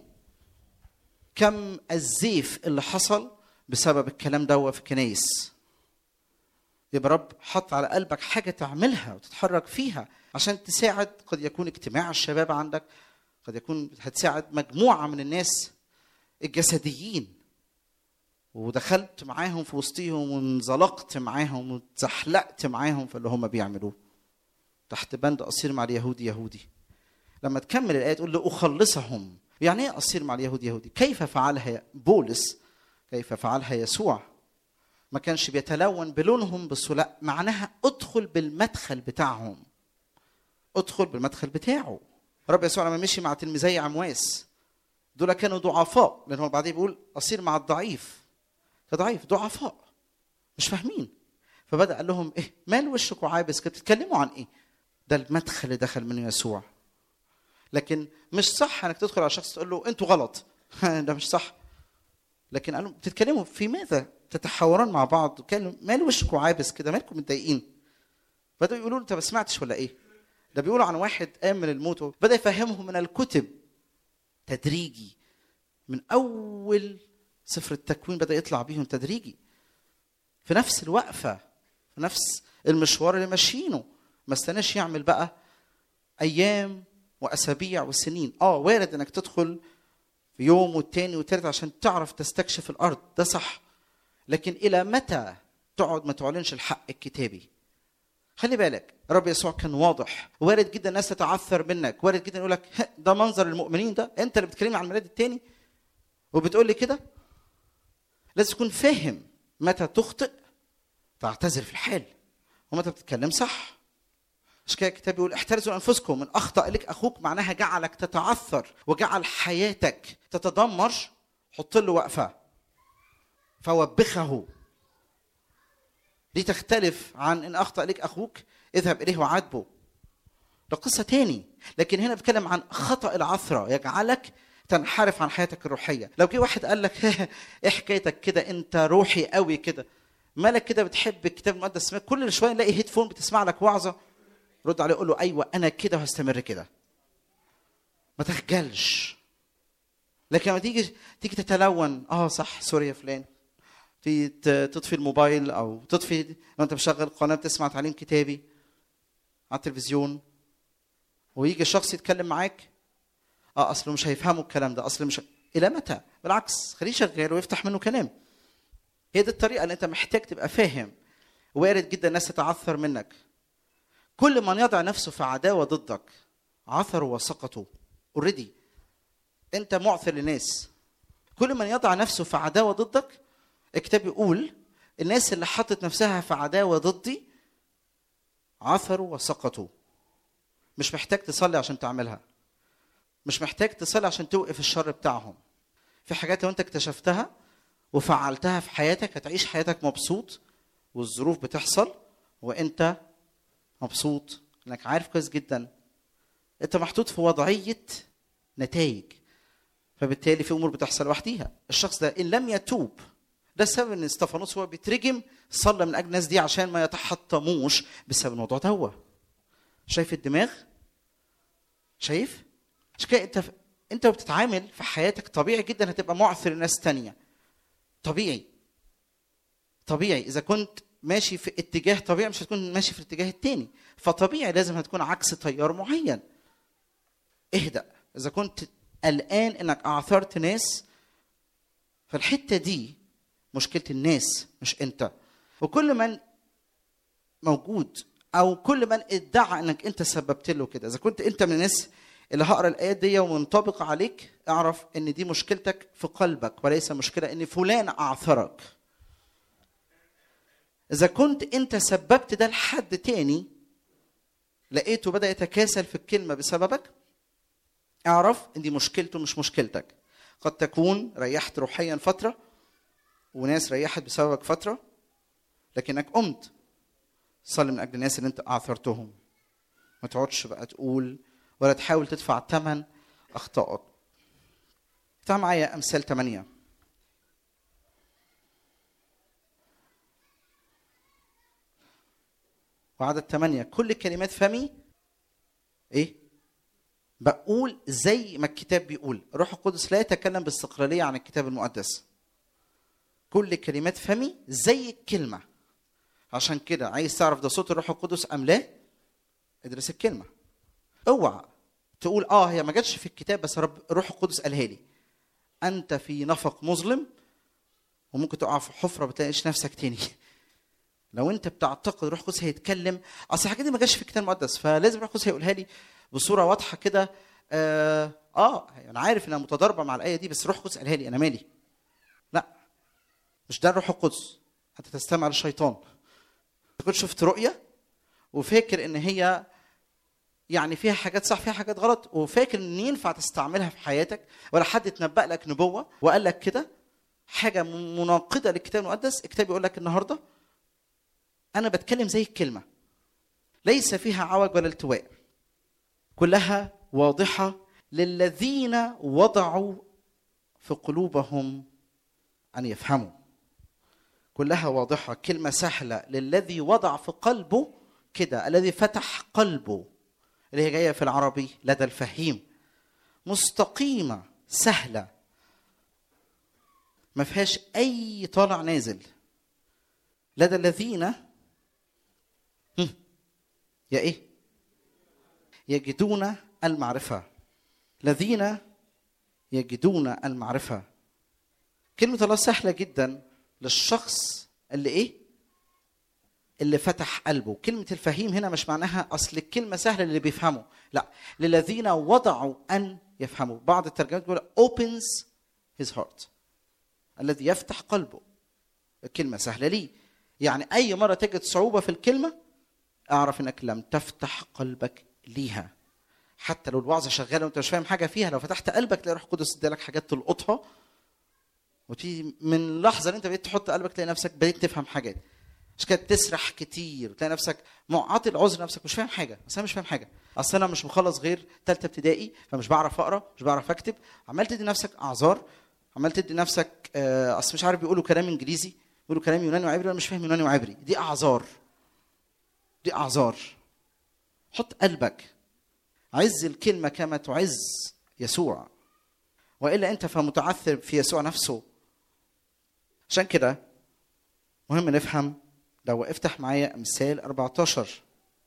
كم الزيف اللي حصل بسبب الكلام ده في الكنايس يبقى رب حط على قلبك حاجه تعملها وتتحرك فيها عشان تساعد قد يكون اجتماع الشباب عندك قد يكون هتساعد مجموعه من الناس الجسديين ودخلت معاهم في وسطهم وانزلقت معاهم واتزحلقت معاهم في اللي هم بيعملوه تحت بند اصير مع اليهود يهودي لما تكمل الايه تقول لاخلصهم يعني ايه اصير مع اليهود يهودي كيف فعلها بولس كيف فعلها يسوع ما كانش بيتلون بلونهم بس لا معناها ادخل بالمدخل بتاعهم ادخل بالمدخل بتاعه رب يسوع لما مشي مع تلميذي عمواس دول كانوا ضعفاء لان هو بعدين بيقول اصير مع الضعيف كضعيف ضعفاء مش فاهمين فبدا قال لهم ايه مال وشكوا عابس كده بتتكلموا عن ايه ده المدخل اللي دخل منه يسوع لكن مش صح انك تدخل على شخص تقول له انتوا غلط ده مش صح لكن قالوا بتتكلموا في ماذا تتحاورون مع بعض كانوا مال وشكوا عابس كده مالكم متضايقين بدأوا يقولوا انت ما سمعتش ولا ايه ده بيقولوا عن واحد قام من الموت بدا يفهمهم من الكتب تدريجي من اول سفر التكوين بدا يطلع بيهم تدريجي في نفس الوقفه في نفس المشوار اللي ماشيينه ما استناش يعمل بقى ايام واسابيع وسنين اه وارد انك تدخل في يوم والتاني والتالت عشان تعرف تستكشف الارض ده صح لكن الى متى تقعد ما تعلنش الحق الكتابي خلي بالك الرب يسوع كان واضح وارد جدا الناس تتعثر منك وارد جدا يقول لك ده منظر المؤمنين ده انت اللي بتكلمني عن الميلاد التاني وبتقول لي كده لازم تكون فاهم متى تخطئ تعتذر في الحال ومتى بتتكلم صح مش كده الكتاب بيقول احترزوا انفسكم من اخطا لك اخوك معناها جعلك تتعثر وجعل حياتك تتدمر حط له وقفه فوبخه دي تختلف عن ان اخطا لك اخوك اذهب اليه وعاتبه ده قصه تاني لكن هنا بتكلم عن خطا العثره يجعلك تنحرف عن حياتك الروحيه لو جه واحد قال لك ايه حكايتك كده انت روحي قوي كده مالك كده بتحب الكتاب المقدس كل شويه نلاقي هيدفون بتسمع لك وعظه رد عليه قول له ايوه انا كده وهستمر كده ما تخجلش لكن لما تيجي تيجي تتلون اه صح سوري يا فلان تيجي تطفي الموبايل او تطفي وانت مشغل قناه بتسمع تعليم كتابي على التلفزيون ويجي الشخص يتكلم معاك اه اصله مش هيفهموا الكلام ده اصل مش الى متى بالعكس خليه شغال ويفتح منه كلام هي دي الطريقه اللي انت محتاج تبقى فاهم وارد جدا الناس تتعثر منك كل من يضع نفسه في عداوه ضدك عثروا وسقطوا اوريدي انت معثر للناس كل من يضع نفسه في عداوه ضدك الكتاب يقول الناس اللي حطت نفسها في عداوه ضدي عثروا وسقطوا مش محتاج تصلي عشان تعملها مش محتاج تصلي عشان توقف الشر بتاعهم في حاجات لو انت اكتشفتها وفعلتها في حياتك هتعيش حياتك مبسوط والظروف بتحصل وانت مبسوط انك عارف كويس جدا انت محطوط في وضعيه نتائج فبالتالي في امور بتحصل لوحديها الشخص ده ان لم يتوب ده السبب ان استفانوس هو بيترجم صلى من اجل الناس دي عشان ما يتحطموش بسبب الموضوع ده هو شايف الدماغ شايف عشان كده انت انت بتتعامل في حياتك طبيعي جدا هتبقى معثر لناس تانية طبيعي طبيعي اذا كنت ماشي في اتجاه طبيعي مش هتكون ماشي في الاتجاه التاني فطبيعي لازم هتكون عكس تيار معين اهدأ اذا كنت قلقان انك اعثرت ناس فالحته دي مشكله الناس مش انت وكل من موجود او كل من ادعى انك انت سببت له كده اذا كنت انت من الناس اللي هقرا الايات دي ومنطبقه عليك اعرف ان دي مشكلتك في قلبك وليس مشكله ان فلان اعثرك اذا كنت انت سببت ده لحد تاني لقيته بدا يتكاسل في الكلمه بسببك اعرف ان دي مشكلته مش مشكلتك قد تكون ريحت روحيا فتره وناس ريحت بسببك فتره لكنك قمت صلي من اجل الناس اللي انت اعثرتهم ما تقعدش بقى تقول ولا تحاول تدفع ثمن اخطائك افتح معايا امثال 8 وعدد 8 كل كلمات فمي ايه بقول زي ما الكتاب بيقول الروح القدس لا يتكلم باستقلاليه عن الكتاب المقدس كل كلمات فمي زي الكلمه عشان كده عايز تعرف ده صوت الروح القدس ام لا ادرس الكلمه اوعى تقول اه هي ما جاتش في الكتاب بس رب الروح القدس قالها لي انت في نفق مظلم وممكن تقع في حفره بتلاقيش نفسك تاني لو انت بتعتقد الروح القدس هيتكلم اصل الحاجات دي ما جاتش في الكتاب المقدس فلازم الروح القدس هيقولها لي بصوره واضحه كده آه, اه انا عارف انها متضاربه مع الايه دي بس الروح القدس قالها لي انا مالي لا مش ده الروح القدس انت تستمع للشيطان كنت شفت رؤيه وفاكر ان هي يعني فيها حاجات صح فيها حاجات غلط وفاكر ان ينفع تستعملها في حياتك ولا حد اتنبأ لك نبوه وقال لك كده حاجه مناقضه للكتاب المقدس الكتاب يقول لك النهارده انا بتكلم زي الكلمه ليس فيها عوج ولا التواء كلها واضحه للذين وضعوا في قلوبهم ان يفهموا كلها واضحه كلمه سهله للذي وضع في قلبه كده الذي فتح قلبه اللي هي جايه في العربي لدى الفهيم مستقيمه سهله ما فيهاش اي طالع نازل لدى الذين يا ايه يجدون المعرفه الذين يجدون المعرفه كلمه الله سهله جدا للشخص اللي ايه اللي فتح قلبه كلمة الفهيم هنا مش معناها أصل الكلمة سهلة للي بيفهموا لا للذين وضعوا أن يفهموا بعض الترجمات بيقول opens his heart الذي يفتح قلبه الكلمة سهلة ليه يعني أي مرة تجد صعوبة في الكلمة اعرف انك لم تفتح قلبك ليها حتى لو الوعظه شغاله وانت مش فاهم حاجه فيها لو فتحت قلبك تلاقي روح القدس ادالك حاجات تلقطها وتيجي من اللحظه اللي انت بقيت تحط قلبك تلاقي نفسك بديت تفهم حاجات مش كده تسرح كتير وتلاقي نفسك معاطي العذر نفسك مش فاهم حاجه بس انا مش فاهم حاجه اصل انا مش مخلص غير ثالثه ابتدائي فمش بعرف اقرا مش بعرف اكتب عمال تدي نفسك اعذار عمال تدي نفسك آه، اصل مش عارف بيقولوا كلام انجليزي بيقولوا كلام يوناني وعبري وانا مش فاهم يوناني وعبري دي اعذار دي اعذار حط قلبك عز الكلمه كما تعز يسوع والا انت فمتعثر في يسوع نفسه عشان كده مهم نفهم لو افتح معايا امثال 14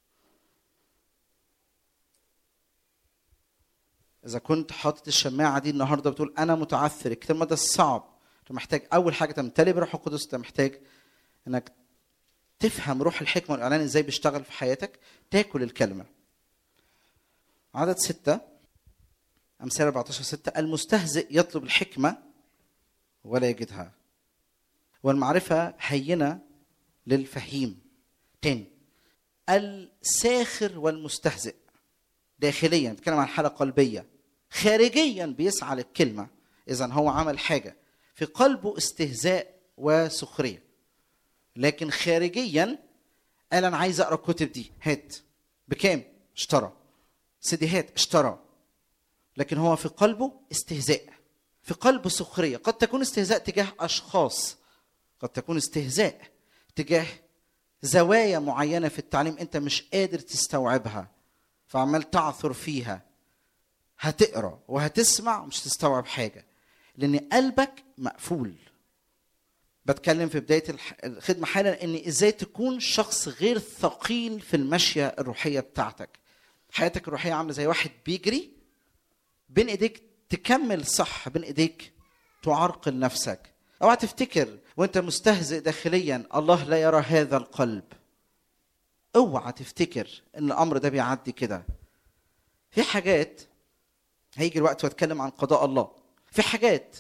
اذا كنت حاطط الشماعه دي النهارده بتقول انا متعثر الكتاب ده صعب انت محتاج اول حاجه تمتلي بروح القدس انت محتاج انك تفهم روح الحكمه والاعلان ازاي بيشتغل في حياتك تاكل الكلمه عدد ستة أمثال 14 ستة المستهزئ يطلب الحكمة ولا يجدها والمعرفة هينة للفهيم تاني الساخر والمستهزئ داخليا بتكلم عن حالة قلبية خارجيا بيسعى للكلمة إذا هو عمل حاجة في قلبه استهزاء وسخرية لكن خارجيا قال أنا عايز أقرأ الكتب دي هات بكام؟ اشترى سيديهات اشترى لكن هو في قلبه استهزاء في قلبه سخرية قد تكون استهزاء تجاه أشخاص قد تكون استهزاء تجاه زوايا معينة في التعليم أنت مش قادر تستوعبها فعمال تعثر فيها هتقرا وهتسمع ومش تستوعب حاجة لأن قلبك مقفول بتكلم في بداية الح- الخدمة حالا إن إزاي تكون شخص غير ثقيل في المشية الروحية بتاعتك حياتك الروحية عاملة زي واحد بيجري بين ايديك تكمل صح بين ايديك تعرقل نفسك اوعى تفتكر وانت مستهزئ داخليا الله لا يرى هذا القلب اوعى تفتكر ان الامر ده بيعدي كده في حاجات هيجي الوقت واتكلم عن قضاء الله في حاجات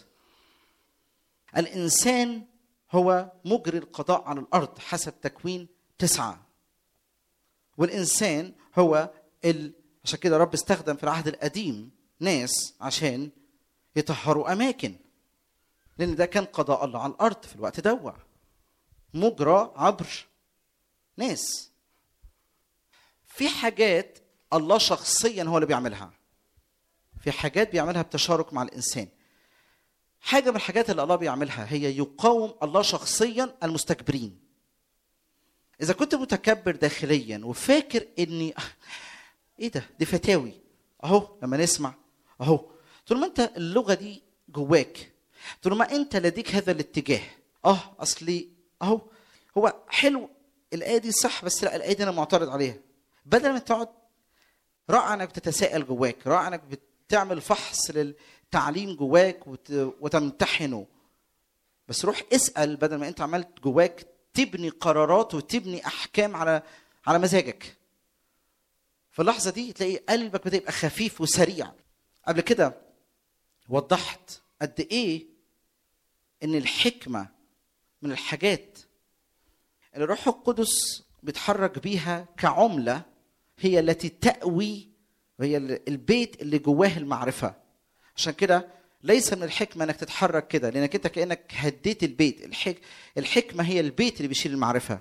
الانسان هو مجري القضاء على الارض حسب تكوين تسعه والانسان هو ال... عشان كده رب استخدم في العهد القديم ناس عشان يطهروا اماكن لان ده كان قضاء الله على الارض في الوقت دوا مجرى عبر ناس في حاجات الله شخصيا هو اللي بيعملها في حاجات بيعملها بتشارك مع الانسان حاجه من الحاجات اللي الله بيعملها هي يقاوم الله شخصيا المستكبرين اذا كنت متكبر داخليا وفاكر اني ايه ده دي فتاوي اهو لما نسمع اهو طول ما انت اللغه دي جواك طول ما انت لديك هذا الاتجاه اه اصلي اهو هو حلو الايه دي صح بس لا الايه دي انا معترض عليها بدل ما تقعد رائع انك بتتساءل جواك رائع انك بتعمل فحص للتعليم جواك وت... وتمتحنه بس روح اسال بدل ما انت عملت جواك تبني قرارات وتبني احكام على على مزاجك في اللحظه دي تلاقي قلبك بدا يبقى خفيف وسريع قبل كده وضحت قد ايه ان الحكمه من الحاجات اللي الروح القدس بيتحرك بيها كعمله هي التي تأوي وهي البيت اللي جواه المعرفه عشان كده ليس من الحكمه انك تتحرك كده لانك انت كانك هديت البيت الحك... الحكمه هي البيت اللي بيشيل المعرفه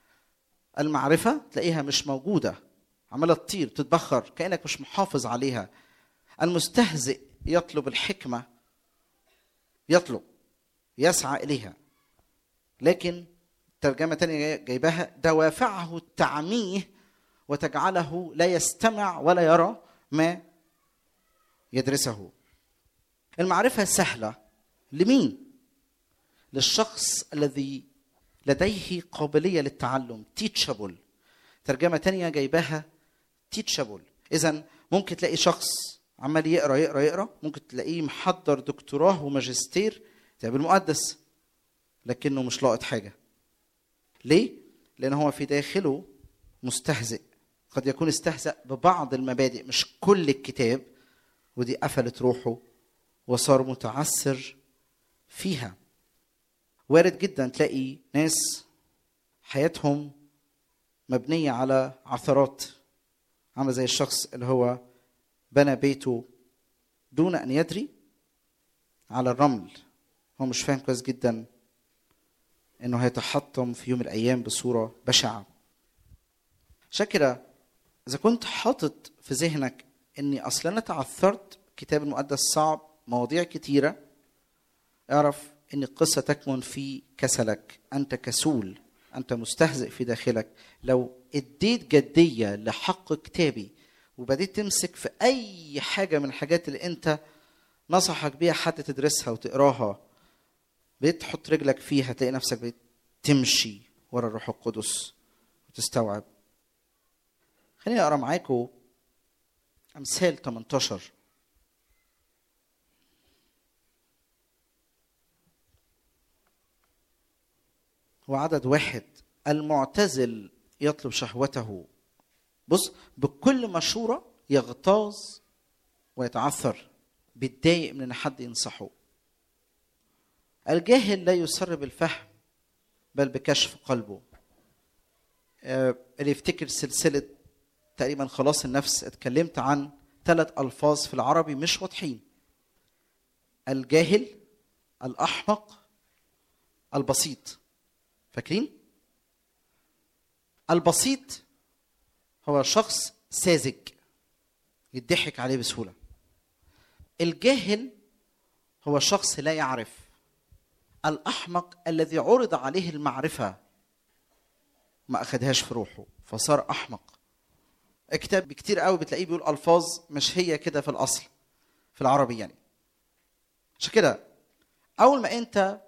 المعرفه تلاقيها مش موجوده عماله تطير تتبخر كانك مش محافظ عليها المستهزئ يطلب الحكمه يطلب يسعى اليها لكن ترجمه تانية جايباها دوافعه تعميه وتجعله لا يستمع ولا يرى ما يدرسه المعرفه سهله لمين للشخص الذي لديه قابليه للتعلم teachable ترجمه تانية جايباها teachable اذا ممكن تلاقي شخص عمال يقرا يقرا يقرا ممكن تلاقيه محضر دكتوراه وماجستير كتاب المقدس لكنه مش لاقط حاجه ليه لان هو في داخله مستهزئ قد يكون استهزأ ببعض المبادئ مش كل الكتاب ودي قفلت روحه وصار متعثر فيها وارد جدا تلاقي ناس حياتهم مبنية على عثرات عاملة زي الشخص اللي هو بنى بيته دون أن يدري على الرمل هو مش فاهم كويس جدا انه هيتحطم في يوم من الايام بصوره بشعه عشان كده اذا كنت حاطط في ذهنك اني اصلا انا تعثرت الكتاب المقدس صعب مواضيع كتيره اعرف ان القصه تكمن في كسلك انت كسول انت مستهزئ في داخلك لو اديت جديه لحق كتابي وبديت تمسك في اي حاجه من الحاجات اللي انت نصحك بيها حد تدرسها وتقراها بديت تحط رجلك فيها تلاقي نفسك بديت تمشي ورا الروح القدس وتستوعب خليني اقرا معاكم امثال 18 وعدد واحد المعتزل يطلب شهوته بص بكل مشورة يغتاظ ويتعثر بيتضايق من ان حد ينصحه الجاهل لا يسر بالفهم بل بكشف قلبه آه، اللي يفتكر سلسلة تقريبا خلاص النفس اتكلمت عن ثلاث ألفاظ في العربي مش واضحين الجاهل الأحمق البسيط فاكرين البسيط هو شخص ساذج يضحك عليه بسهولة الجاهل هو شخص لا يعرف الأحمق الذي عرض عليه المعرفة ما أخدهاش في روحه فصار أحمق كتاب كتير قوي بتلاقيه بيقول ألفاظ مش هي كده في الأصل في العربي يعني عشان كده أول ما أنت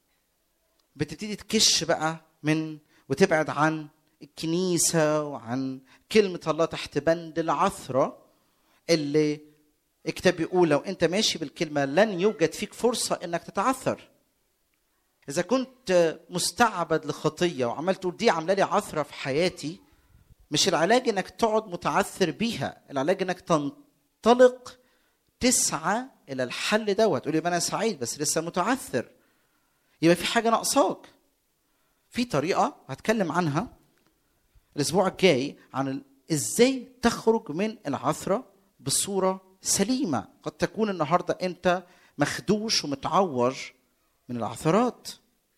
بتبتدي تكش بقى من وتبعد عن الكنيسة وعن كلمة الله تحت بند العثرة اللي الكتاب بيقول لو انت ماشي بالكلمة لن يوجد فيك فرصة انك تتعثر إذا كنت مستعبد لخطية وعمال تقول دي عاملة لي عثرة في حياتي مش العلاج انك تقعد متعثر بيها العلاج انك تنطلق تسعى الى الحل دوت تقول يبقى انا سعيد بس لسه متعثر يبقى في حاجه ناقصاك في طريقه هتكلم عنها الاسبوع الجاي عن ال- ازاي تخرج من العثره بصوره سليمه قد تكون النهارده انت مخدوش ومتعور من العثرات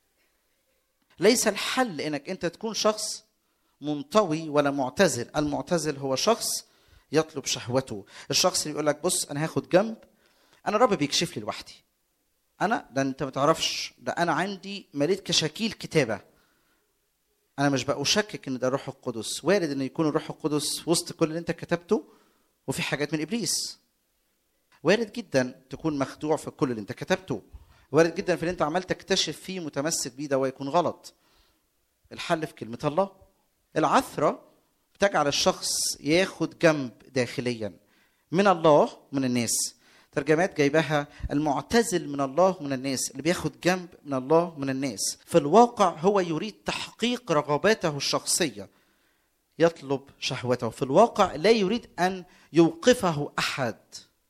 ليس الحل انك انت تكون شخص منطوي ولا معتزل المعتزل هو شخص يطلب شهوته الشخص اللي يقول لك بص انا هاخد جنب انا الرب بيكشف لي لوحدي انا ده انت ما تعرفش ده انا عندي مليت كشاكيل كتابه انا مش بقى اشكك ان ده الروح القدس وارد ان يكون الروح القدس وسط كل اللي انت كتبته وفي حاجات من ابليس وارد جدا تكون مخدوع في كل اللي انت كتبته وارد جدا في اللي انت عمال تكتشف فيه متمسك بيه ده ويكون غلط الحل في كلمه الله العثره بتجعل الشخص ياخد جنب داخليا من الله من الناس ترجمات جايبها المعتزل من الله من الناس اللي بياخد جنب من الله من الناس في الواقع هو يريد تحقيق رغباته الشخصيه يطلب شهوته في الواقع لا يريد ان يوقفه احد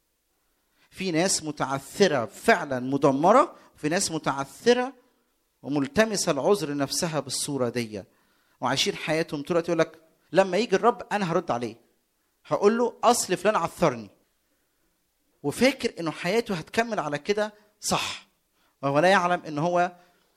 في ناس متعثره فعلا مدمره وفي ناس متعثره وملتمسه العذر لنفسها بالصوره دي وعايشين حياتهم طول الوقت يقول لك لما يجي الرب انا هرد عليه هقول له اصل فلان عثرني وفاكر انه حياته هتكمل على كده صح وهو لا يعلم ان هو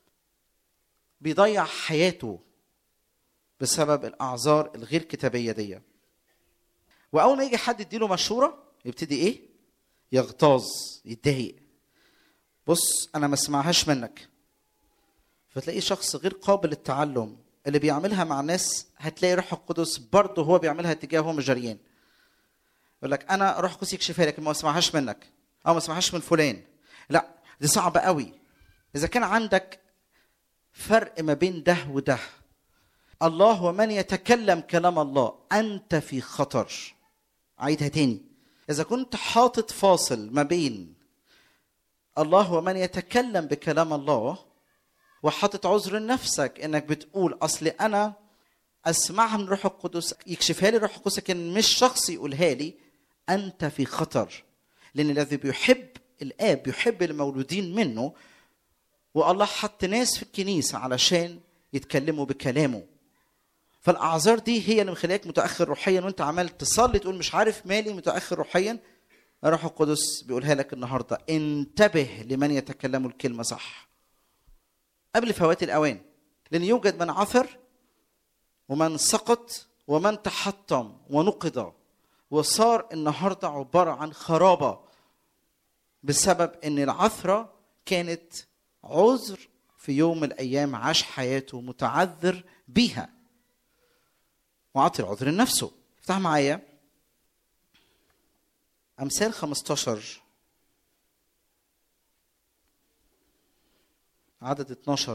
بيضيع حياته بسبب الاعذار الغير كتابيه دي واول ما يجي حد يديله مشوره يبتدي ايه يغتاظ يتضايق بص انا ما اسمعهاش منك فتلاقيه شخص غير قابل للتعلم اللي بيعملها مع الناس هتلاقي روح القدس برضه هو بيعملها اتجاه هو مش جريان يقول لك انا روح القدس يكشفها لك ما اسمعهاش منك او ما اسمعهاش من فلان لا دي صعبه قوي اذا كان عندك فرق ما بين ده وده الله ومن يتكلم كلام الله انت في خطر عيدها تاني اذا كنت حاطط فاصل ما بين الله ومن يتكلم بكلام الله وحاطط عذر لنفسك انك بتقول اصل انا اسمعها من الروح القدس يكشفها لي الروح القدس لكن مش شخص يقولها لي انت في خطر لان الذي بيحب الاب يحب المولودين منه والله حط ناس في الكنيسه علشان يتكلموا بكلامه فالاعذار دي هي اللي مخليك متاخر روحيا وانت عمال تصلي تقول مش عارف مالي متاخر روحيا الروح القدس بيقولها لك النهارده انتبه لمن يتكلم الكلمه صح قبل فوات الاوان لان يوجد من عثر ومن سقط ومن تحطم ونقض وصار النهارده عباره عن خرابه بسبب ان العثره كانت عذر في يوم من الايام عاش حياته متعذر بيها وعطي العذر لنفسه افتح معايا امثال 15 عدد 12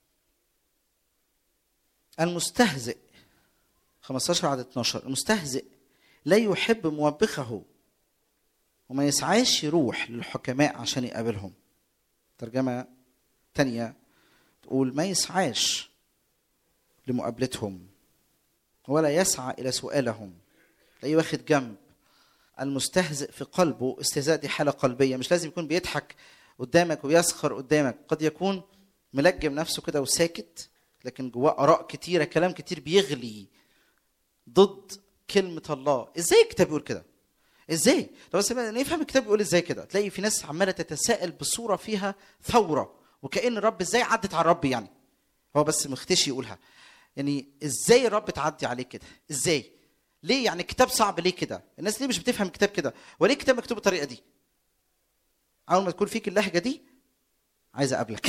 المستهزئ 15 عدد 12 المستهزئ لا يحب موبخه وما يسعاش يروح للحكماء عشان يقابلهم ترجمة تانية تقول ما يسعاش لمقابلتهم ولا يسعى إلى سؤالهم تلاقيه واخد جنب المستهزئ في قلبه استهزاء دي حالة قلبية مش لازم يكون بيضحك قدامك ويسخر قدامك قد يكون ملجم نفسه كده وساكت لكن جواه آراء كتيرة كلام كتير بيغلي ضد كلمة الله ازاي الكتاب يقول كده ازاي طب بس نفهم الكتاب بيقول ازاي كده تلاقي في ناس عمالة تتساءل بصورة فيها ثورة وكأن الرب ازاي عدت على الرب يعني هو بس مختشي يقولها يعني ازاي الرب تعدي عليه كده ازاي ليه يعني الكتاب صعب ليه كده الناس ليه مش بتفهم الكتاب كده وليه الكتاب مكتوب بالطريقه دي اول ما تكون فيك اللهجه دي عايز اقابلك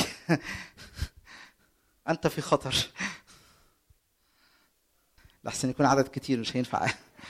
انت في خطر لحسن يكون عدد كتير مش هينفع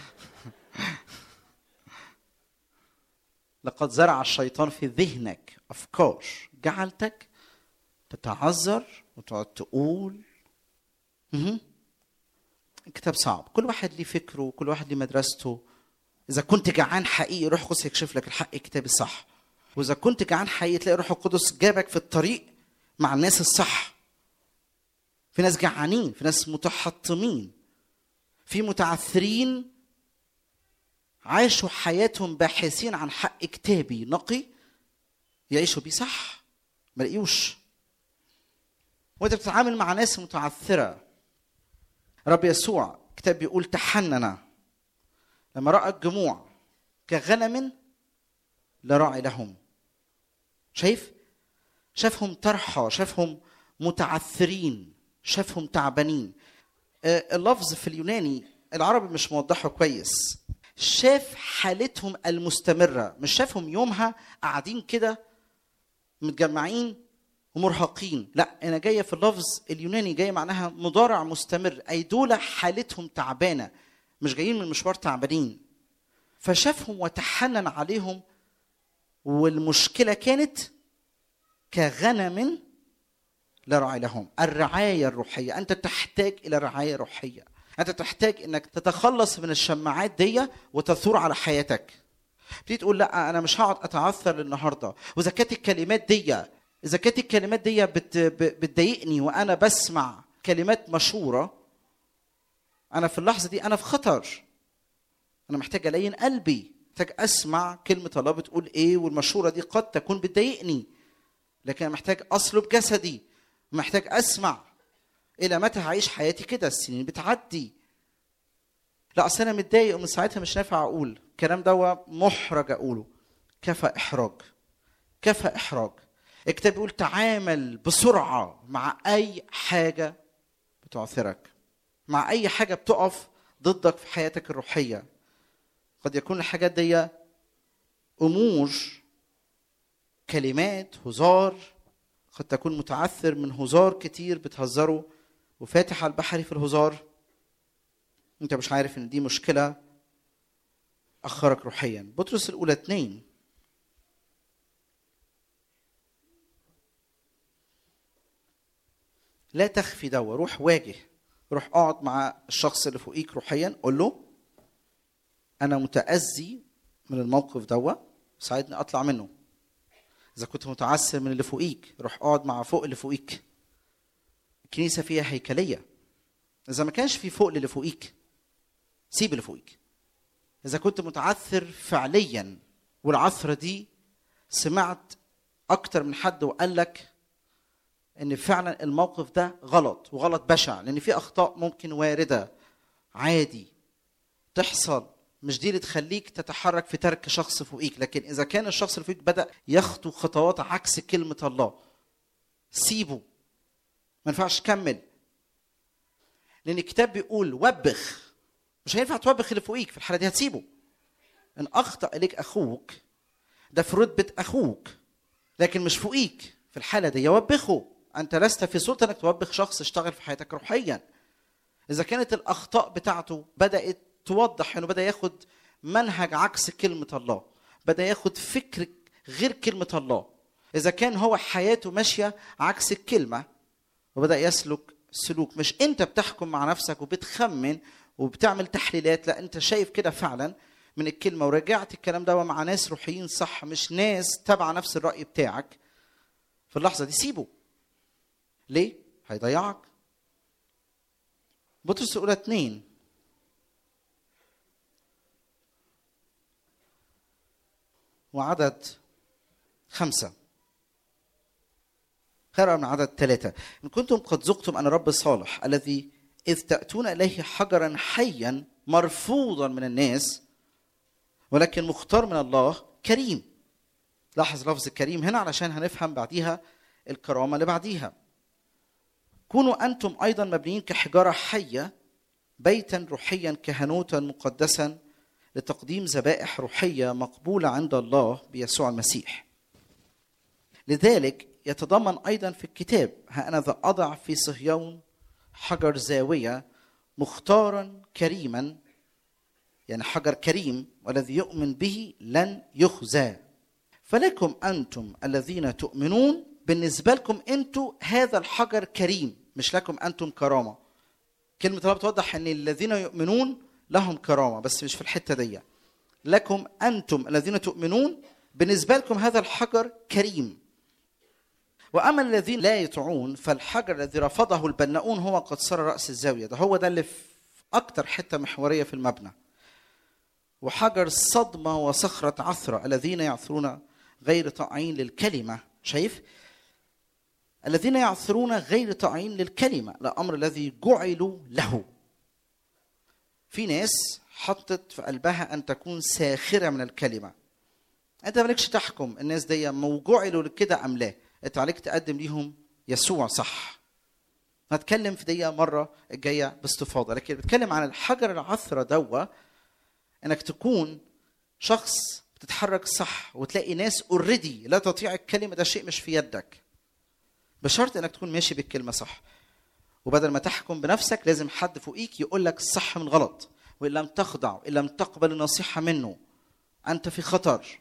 لقد زرع الشيطان في ذهنك افكار جعلتك تتعذر وتقعد تقول مهم. الكتاب صعب كل واحد ليه فكره وكل واحد ليه مدرسته اذا كنت جعان حقيقي روح القدس يكشف لك الحق الكتاب الصح واذا كنت جعان حقيقي تلاقي روح القدس جابك في الطريق مع الناس الصح في ناس جعانين في ناس متحطمين في متعثرين عاشوا حياتهم باحثين عن حق كتابي نقي يعيشوا بيه صح ما لقيوش وانت بتتعامل مع ناس متعثره رب يسوع كتاب بيقول تحنن لما راى الجموع كغنم لا راعي لهم شايف شافهم طرحى شافهم متعثرين شافهم تعبانين اللفظ في اليوناني العربي مش موضحه كويس شاف حالتهم المستمرة مش شافهم يومها قاعدين كده متجمعين ومرهقين لا انا جايه في اللفظ اليوناني جايه معناها مضارع مستمر اي دول حالتهم تعبانه مش جايين من مشوار تعبانين فشافهم وتحنن عليهم والمشكله كانت كغنم لا راعي لهم الرعايه الروحيه انت تحتاج الى رعايه روحيه انت تحتاج انك تتخلص من الشماعات دي وتثور على حياتك بتيجي تقول لا انا مش هقعد اتعثر النهارده واذا كانت الكلمات دي اذا كانت الكلمات دي بت... بتضايقني وانا بسمع كلمات مشهوره انا في اللحظه دي انا في خطر انا محتاج الين قلبي محتاج اسمع كلمه الله بتقول ايه والمشهوره دي قد تكون بتضايقني لكن انا محتاج اصلب جسدي محتاج اسمع الى متى هعيش حياتي كده السنين بتعدي لا اصل انا متضايق ومن ساعتها مش نافع اقول الكلام ده محرج اقوله كفى احراج كفى احراج الكتاب بيقول تعامل بسرعه مع اي حاجه بتعثرك مع اي حاجه بتقف ضدك في حياتك الروحيه قد يكون الحاجات دي امور كلمات هزار قد تكون متعثر من هزار كتير بتهزره وفاتح على البحر في الهزار انت مش عارف ان دي مشكله اخرك روحيا بطرس الاولى اتنين لا تخفي دوا روح واجه روح اقعد مع الشخص اللي فوقيك روحيا قول له انا متاذي من الموقف دوا ساعدني اطلع منه اذا كنت متعسر من اللي فوقيك روح اقعد مع فوق اللي فوقيك الكنيسه فيها هيكليه اذا ما كانش في فوق للي فوقيك سيب اللي فوقيك اذا كنت متعثر فعليا والعثره دي سمعت اكتر من حد وقال لك ان فعلا الموقف ده غلط وغلط بشع لان في اخطاء ممكن وارده عادي تحصل مش دي اللي تخليك تتحرك في ترك شخص فوقيك لكن اذا كان الشخص اللي فوقيك بدا يخطو خطوات عكس كلمه الله سيبه ما ينفعش تكمل لان الكتاب بيقول وبخ مش هينفع توبخ اللي فوقيك في الحاله دي هتسيبه ان اخطا اليك اخوك ده في رتبه اخوك لكن مش فوقيك في الحاله دي وبخه انت لست في سلطه انك توبخ شخص اشتغل في حياتك روحيا اذا كانت الاخطاء بتاعته بدات توضح انه بدا ياخد منهج عكس كلمه الله بدا ياخد فكر غير كلمه الله اذا كان هو حياته ماشيه عكس الكلمه وبدا يسلك سلوك مش انت بتحكم مع نفسك وبتخمن وبتعمل تحليلات لا انت شايف كده فعلا من الكلمه وراجعت الكلام ده مع ناس روحيين صح مش ناس تبع نفس الراي بتاعك في اللحظه دي سيبه ليه هيضيعك بطرس الاولى اتنين وعدد خمسة خير من عدد ثلاثة إن كنتم قد ذقتم أن رب صالح الذي إذ تأتون إليه حجرا حيا مرفوضا من الناس ولكن مختار من الله كريم لاحظ لفظ الكريم هنا علشان هنفهم بعديها الكرامة اللي بعديها كونوا أنتم أيضا مبنيين كحجارة حية بيتا روحيا كهنوتا مقدسا لتقديم ذبائح روحية مقبولة عند الله بيسوع المسيح لذلك يتضمن أيضا في الكتاب ها أنا ذا أضع في صهيون حجر زاوية مختارا كريما يعني حجر كريم والذي يؤمن به لن يخزى فلكم أنتم الذين تؤمنون بالنسبة لكم أنتم هذا الحجر كريم مش لكم أنتم كرامة كلمة الله بتوضح أن الذين يؤمنون لهم كرامة بس مش في الحتة دي لكم أنتم الذين تؤمنون بالنسبة لكم هذا الحجر كريم واما الذين لا يطيعون فالحجر الذي رفضه البناؤون هو قد صار راس الزاويه ده هو ده اللي في اكتر حته محوريه في المبنى وحجر صدمه وصخره عثره الذين يعثرون غير طاعين للكلمه شايف الذين يعثرون غير طاعين للكلمه الامر الذي جعلوا له في ناس حطت في قلبها ان تكون ساخره من الكلمه انت مالكش تحكم الناس دي موجعلوا لكده ام لا انت عليك تقدم ليهم يسوع صح هتكلم في دقيقه مره الجايه باستفاضه لكن بتكلم عن الحجر العثره دوا انك تكون شخص بتتحرك صح وتلاقي ناس اوريدي لا تطيع الكلمه ده شيء مش في يدك بشرط انك تكون ماشي بالكلمه صح وبدل ما تحكم بنفسك لازم حد فوقيك يقول لك الصح من غلط وان لم تخضع ان لم تقبل النصيحه منه انت في خطر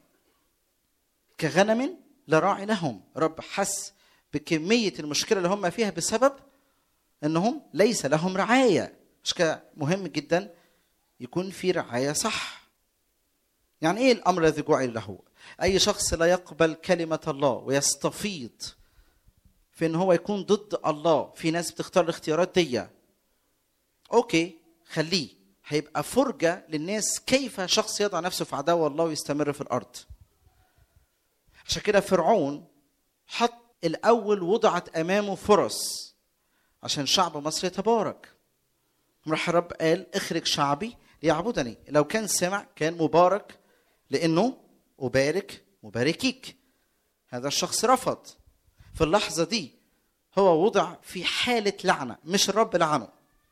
كغنم لا راعي لهم رب حس بكمية المشكلة اللي هم فيها بسبب انهم ليس لهم رعاية مش كده مهم جدا يكون في رعاية صح يعني ايه الامر الذي جعل له اي شخص لا يقبل كلمة الله ويستفيض في ان هو يكون ضد الله في ناس بتختار الاختيارات دي اوكي خليه هيبقى فرجة للناس كيف شخص يضع نفسه في عداوة الله ويستمر في الارض عشان كده فرعون حط الاول وضعت امامه فرص عشان شعب مصر يتبارك راح الرب قال اخرج شعبي ليعبدني لو كان سمع كان مبارك لانه ابارك مباركيك هذا الشخص رفض في اللحظه دي هو وضع في حاله لعنه مش الرب لعنه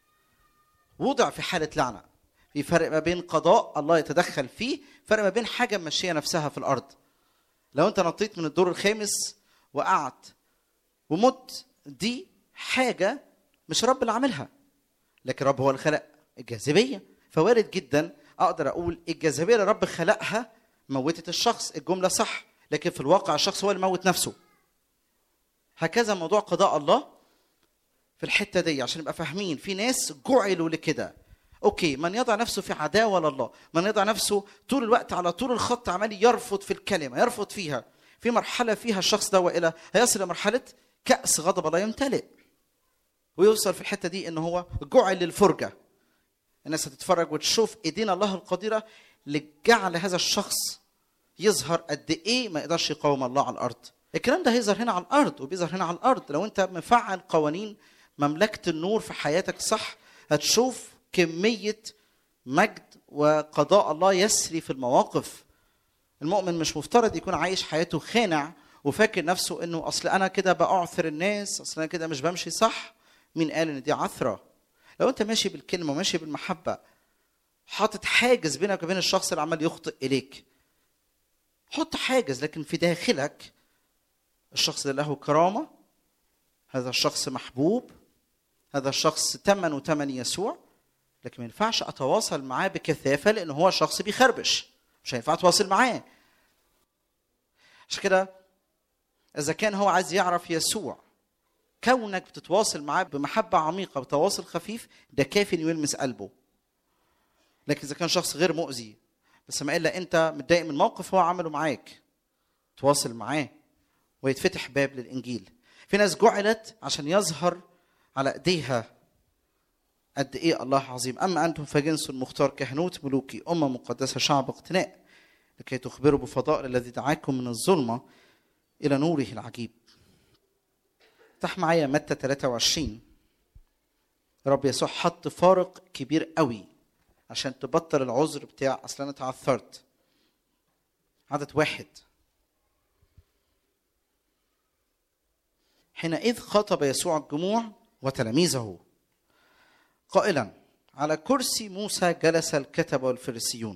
وضع في حاله لعنه في فرق ما بين قضاء الله يتدخل فيه فرق ما بين حاجه ماشيه نفسها في الارض لو انت نطيت من الدور الخامس وقعت ومت دي حاجه مش رب اللي عاملها لكن رب هو اللي خلق الجاذبيه فوارد جدا اقدر اقول الجاذبيه اللي رب خلقها موتت الشخص الجمله صح لكن في الواقع الشخص هو اللي موت نفسه هكذا موضوع قضاء الله في الحته دي عشان نبقى فاهمين في ناس جعلوا لكده اوكي من يضع نفسه في عداوه لله من يضع نفسه طول الوقت على طول الخط عمال يرفض في الكلمه يرفض فيها في مرحله فيها الشخص ده والى هيصل لمرحله كاس غضب الله يمتلئ ويوصل في الحته دي ان هو جعل للفرجه الناس هتتفرج وتشوف ايدينا الله القديره لجعل هذا الشخص يظهر قد ايه ما يقدرش يقاوم الله على الارض الكلام ده هيظهر هنا على الارض وبيظهر هنا على الارض لو انت مفعل قوانين مملكه النور في حياتك صح هتشوف كميه مجد وقضاء الله يسري في المواقف المؤمن مش مفترض يكون عايش حياته خانع وفاكر نفسه انه اصل انا كده باعثر الناس اصل انا كده مش بمشي صح مين قال ان دي عثره لو انت ماشي بالكلمه وماشي بالمحبه حاطط حاجز بينك وبين الشخص اللي عمال يخطئ اليك حط حاجز لكن في داخلك الشخص اللي له كرامه هذا الشخص محبوب هذا الشخص تمن وتمن يسوع لكن ما ينفعش اتواصل معاه بكثافه لان هو شخص بيخربش مش هينفع اتواصل معاه عشان كده اذا كان هو عايز يعرف يسوع كونك بتتواصل معاه بمحبه عميقه بتواصل خفيف ده كافي انه يلمس قلبه لكن اذا كان شخص غير مؤذي بس ما الا انت متضايق من موقف هو عمله معاك تواصل معاه ويتفتح باب للانجيل في ناس جعلت عشان يظهر على ايديها قد ايه الله عظيم اما انتم فجنس مختار كهنوت ملوكي امه مقدسه شعب اقتناء لكي تخبروا بفضائل الذي دعاكم من الظلمه الى نوره العجيب افتح معايا متى 23 رب يسوع حط فارق كبير قوي عشان تبطل العذر بتاع اصل انا تعثرت عدد واحد حينئذ خاطب يسوع الجموع وتلاميذه قائلا على كرسي موسى جلس الكتبه والفريسيون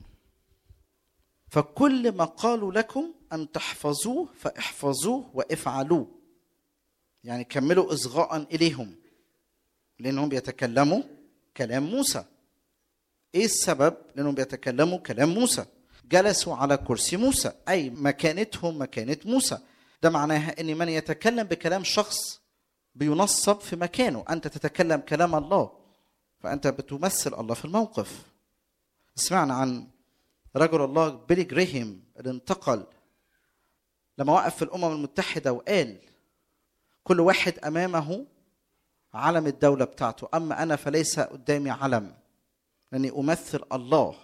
فكل ما قالوا لكم ان تحفظوه فاحفظوه وافعلوه يعني كملوا اصغاء اليهم لانهم بيتكلموا كلام موسى ايه السبب لانهم بيتكلموا كلام موسى جلسوا على كرسي موسى اي مكانتهم مكانه موسى ده معناها ان من يتكلم بكلام شخص بينصب في مكانه انت تتكلم كلام الله فانت بتمثل الله في الموقف سمعنا عن رجل الله بيلي جريهيم اللي انتقل لما وقف في الامم المتحده وقال كل واحد امامه علم الدوله بتاعته اما انا فليس قدامي علم لاني امثل الله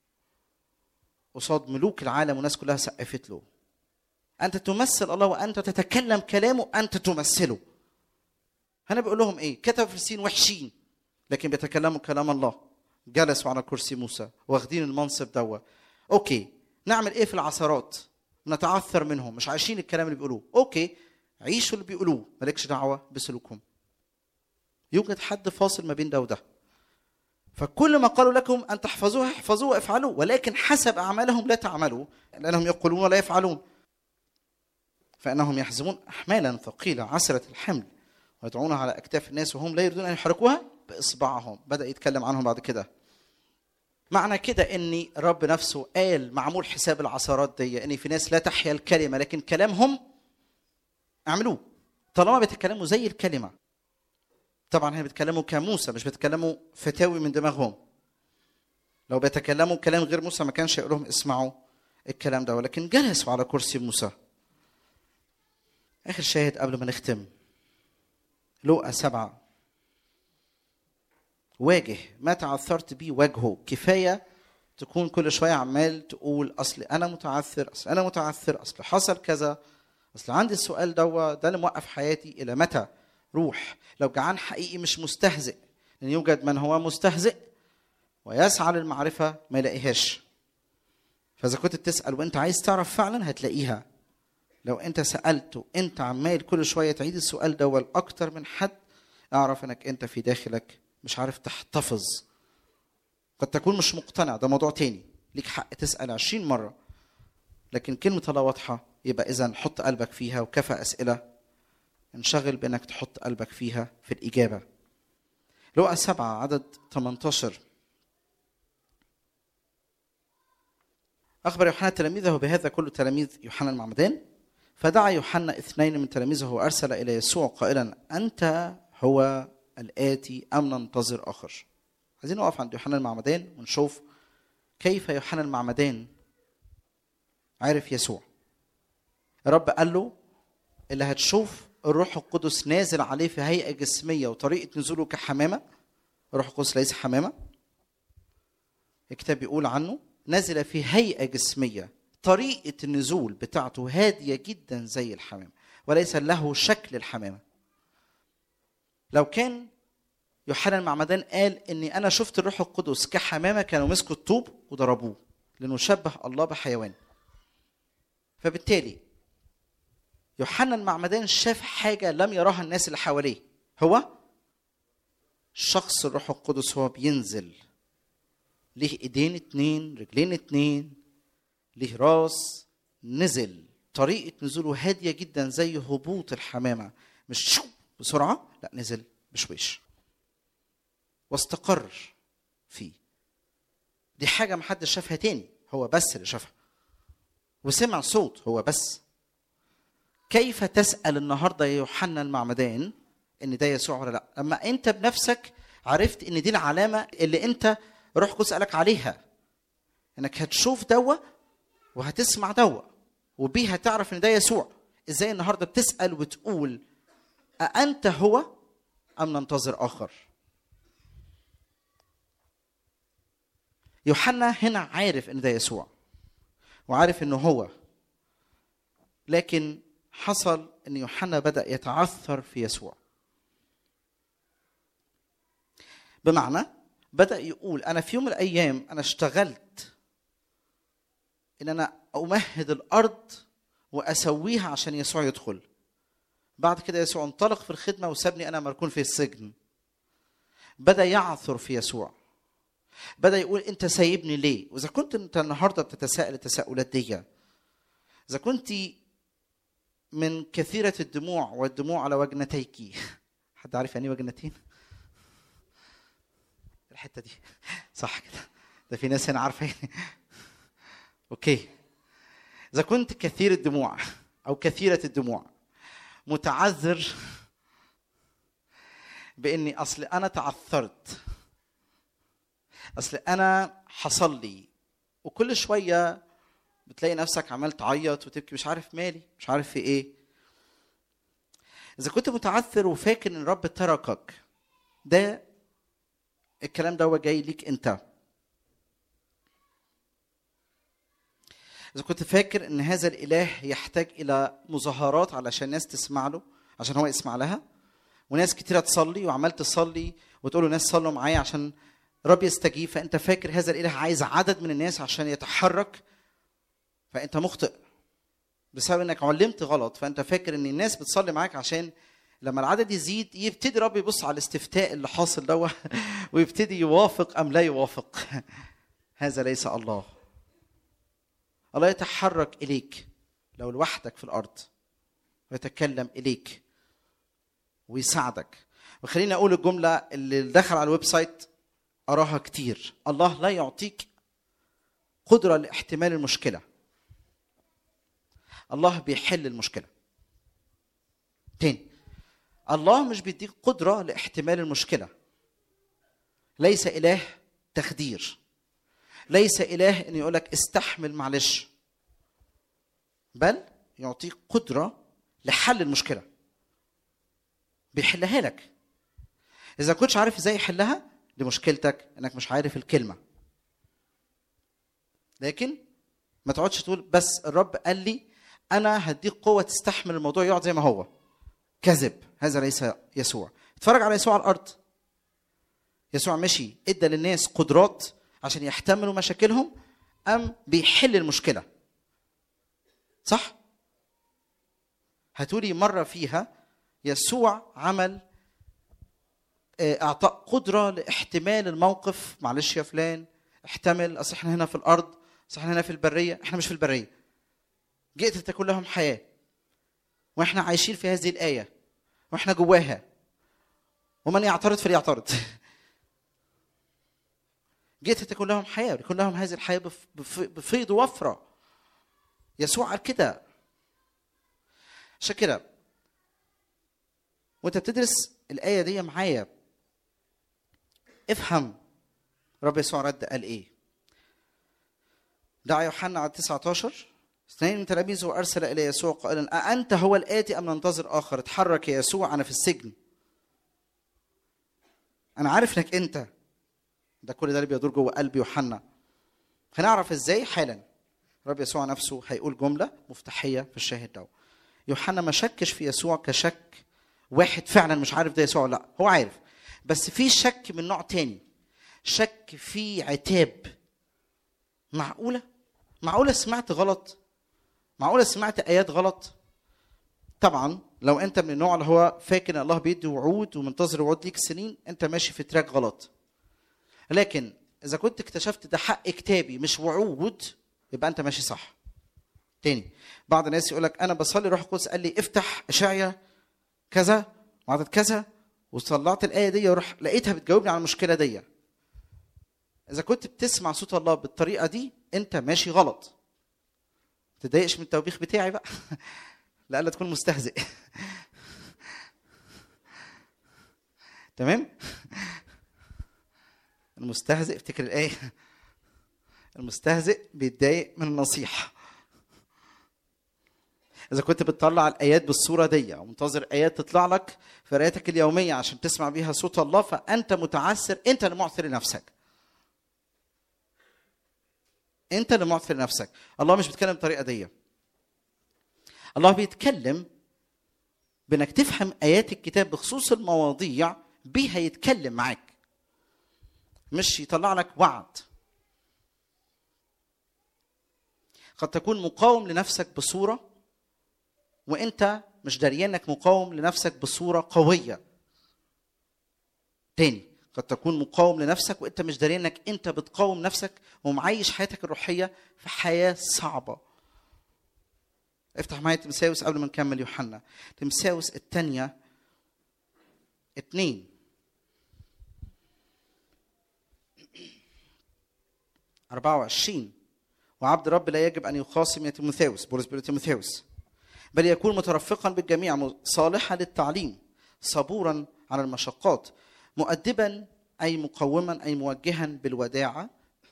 قصاد ملوك العالم والناس كلها سقفت له انت تمثل الله وانت تتكلم كلامه انت تمثله هنا بيقول لهم ايه كتب فرسين وحشين لكن بيتكلموا كلام الله جلسوا على كرسي موسى واخدين المنصب دوا اوكي نعمل ايه في العثرات نتعثر منهم مش عايشين الكلام اللي بيقولوه اوكي عيشوا اللي بيقولوه مالكش دعوه بسلوكهم يوجد حد فاصل ما بين ده وده فكل ما قالوا لكم ان تحفظوه احفظوه وافعلوه ولكن حسب اعمالهم لا تعملوا لانهم يقولون ولا يفعلون فانهم يحزمون احمالا ثقيله عسره الحمل ويدعونها على اكتاف الناس وهم لا يريدون ان يحركوها باصبعهم بدا يتكلم عنهم بعد كده معنى كده ان الرب نفسه قال معمول حساب العثرات دي ان في ناس لا تحيا الكلمه لكن كلامهم اعملوه طالما بيتكلموا زي الكلمه طبعا هنا بيتكلموا كموسى مش بيتكلموا فتاوي من دماغهم لو بيتكلموا كلام غير موسى ما كانش يقول لهم اسمعوا الكلام ده ولكن جلسوا على كرسي موسى اخر شاهد قبل ما نختم لوقا سبعة واجه ما تعثرت بيه واجهه كفاية تكون كل شوية عمال تقول أصل أنا متعثر أصل أنا متعثر أصل حصل كذا أصل عندي السؤال دوا ده اللي موقف حياتي إلى متى روح لو جعان حقيقي مش مستهزئ لأن يوجد من هو مستهزئ ويسعى للمعرفة ما يلاقيهاش فإذا كنت بتسأل وأنت عايز تعرف فعلا هتلاقيها لو أنت سألت وأنت عمال كل شوية تعيد السؤال ده لأكتر من حد اعرف انك انت في داخلك مش عارف تحتفظ قد تكون مش مقتنع ده موضوع تاني ليك حق تسأل عشرين مرة لكن كلمة الله واضحة يبقى إذا حط قلبك فيها وكفى أسئلة انشغل بأنك تحط قلبك فيها في الإجابة لقى سبعة عدد 18 أخبر يوحنا تلاميذه بهذا كل تلاميذ يوحنا المعمدان فدعا يوحنا اثنين من تلاميذه وأرسل إلى يسوع قائلا أنت هو الآتي أم ننتظر آخر عايزين نقف عند يوحنا المعمدان ونشوف كيف يوحنا المعمدان عرف يسوع الرب قال له اللي هتشوف الروح القدس نازل عليه في هيئه جسميه وطريقه نزوله كحمامه الروح القدس ليس حمامه الكتاب بيقول عنه نزل في هيئه جسميه طريقه النزول بتاعته هاديه جدا زي الحمامه وليس له شكل الحمامه لو كان يوحنا المعمدان قال اني انا شفت الروح القدس كحمامه كانوا مسكوا الطوب وضربوه لانه شبه الله بحيوان فبالتالي يوحنا المعمدان شاف حاجه لم يراها الناس اللي حواليه هو شخص الروح القدس هو بينزل ليه ايدين اتنين رجلين اتنين ليه راس نزل طريقة نزوله هادية جدا زي هبوط الحمامة مش شو بسرعة لا نزل بشويش واستقر فيه دي حاجة محدش شافها تاني هو بس اللي شافها وسمع صوت هو بس كيف تسأل النهاردة يا يوحنا المعمدان ان ده يسوع ولا لا اما انت بنفسك عرفت ان دي العلامة اللي انت روح قدس قالك عليها انك هتشوف دوا وهتسمع دوا وبيها تعرف ان ده يسوع ازاي النهارده بتسال وتقول أأنت هو أم ننتظر آخر؟ يوحنا هنا عارف إن ده يسوع وعارف إنه هو لكن حصل إن يوحنا بدأ يتعثر في يسوع بمعنى بدأ يقول أنا في يوم من الأيام أنا اشتغلت إن أنا أمهد الأرض وأسويها عشان يسوع يدخل بعد كده يسوع انطلق في الخدمة وسابني أنا مركون في السجن بدأ يعثر في يسوع بدأ يقول أنت سايبني ليه وإذا كنت أنت النهاردة بتتساءل التساؤلات دي إذا كنت من كثيرة الدموع والدموع على وجنتيك حد عارف يعني وجنتين الحتة دي صح كده ده في ناس هنا عارفة يعني أوكي إذا كنت كثير الدموع أو كثيرة الدموع متعذر باني اصل انا تعثرت اصل انا حصل لي وكل شويه بتلاقي نفسك عمال تعيط وتبكي مش عارف مالي مش عارف في ايه اذا كنت متعثر وفاكر ان الرب تركك ده الكلام ده هو جاي ليك انت إذا كنت فاكر إن هذا الإله يحتاج إلى مظاهرات علشان الناس تسمع له عشان هو يسمع لها وناس كتيرة تصلي وعمال تصلي وتقول له ناس صلوا معايا عشان رب يستجيب فأنت فاكر هذا الإله عايز عدد من الناس عشان يتحرك فأنت مخطئ بسبب إنك علمت غلط فأنت فاكر إن الناس بتصلي معاك عشان لما العدد يزيد يبتدي رب يبص على الاستفتاء اللي حاصل دوت ويبتدي يوافق أم لا يوافق هذا ليس الله الله يتحرك اليك لو لوحدك في الارض ويتكلم اليك ويساعدك وخليني اقول الجمله اللي دخل على الويب سايت اراها كتير الله لا يعطيك قدره لاحتمال المشكله الله بيحل المشكله تاني الله مش بيديك قدره لاحتمال المشكله ليس اله تخدير ليس اله ان يقول لك استحمل معلش بل يعطيك قدره لحل المشكله بيحلها لك اذا كنتش عارف ازاي يحلها دي مشكلتك انك مش عارف الكلمه لكن ما تقعدش تقول بس الرب قال لي انا هديك قوه تستحمل الموضوع يقعد زي ما هو كذب هذا ليس يسوع اتفرج على يسوع على الارض يسوع مشي ادى للناس قدرات عشان يحتملوا مشاكلهم ام بيحل المشكله صح هتقولي مره فيها يسوع عمل اعطاء قدره لاحتمال الموقف معلش يا فلان احتمل اصل احنا هنا في الارض اصل احنا هنا في البريه احنا مش في البريه جئت لتكون لهم حياه واحنا عايشين في هذه الايه واحنا جواها ومن يعترض فليعترض جئت تكون لهم حياه وليكون لهم هذه الحياه بفيض وفره يسوع قال كده عشان كده وانت بتدرس الايه دي معايا افهم رب يسوع رد قال ايه دعا يوحنا على 19 اثنين من تلاميذه ارسل الى يسوع قائلا اانت هو الاتي ام ننتظر اخر اتحرك يا يسوع انا في السجن انا عارف انك انت ده كل ده اللي بيدور جوه قلب يوحنا هنعرف ازاي حالا رب يسوع نفسه هيقول جمله مفتاحيه في الشاهد ده يوحنا ما شكش في يسوع كشك واحد فعلا مش عارف ده يسوع ولا لا هو عارف بس في شك من نوع تاني شك في عتاب معقوله معقوله سمعت غلط معقوله سمعت ايات غلط طبعا لو انت من النوع اللي هو فاكر ان الله بيدي وعود ومنتظر وعود ليك سنين انت ماشي في تراك غلط لكن اذا كنت اكتشفت ده حق كتابي مش وعود يبقى انت ماشي صح تاني بعض الناس يقول لك انا بصلي روح القدس قال لي افتح اشعيا كذا وعدد كذا وطلعت الايه دي وروح لقيتها بتجاوبني على المشكله دي اذا كنت بتسمع صوت الله بالطريقه دي انت ماشي غلط ما تتضايقش من التوبيخ بتاعي بقى لألا تكون مستهزئ تمام المستهزئ افتكر الايه المستهزئ بيتضايق من النصيحه اذا كنت بتطلع الايات بالصوره دي ومنتظر ايات تطلع لك في قراءتك اليوميه عشان تسمع بيها صوت الله فانت متعسر انت اللي معثر لنفسك انت اللي معثر لنفسك الله مش بيتكلم بالطريقه دي الله بيتكلم بانك تفهم ايات الكتاب بخصوص المواضيع بيها يتكلم معاك مش يطلع لك وعد قد تكون مقاوم لنفسك بصوره وانت مش داري انك مقاوم لنفسك بصوره قويه تاني قد تكون مقاوم لنفسك وانت مش داري انك انت بتقاوم نفسك ومعيش حياتك الروحيه في حياه صعبه افتح معايا تمساوس قبل ما نكمل يوحنا تمساوس الثانيه اتنين أربعة وعشرين وعبد الرب لا يجب أن يخاصم يا تيموثاوس بولس بيقول تيموثاوس بل يكون مترفقا بالجميع صالحا للتعليم صبورا على المشقات مؤدبا أي مقوما أي موجها بالوداعة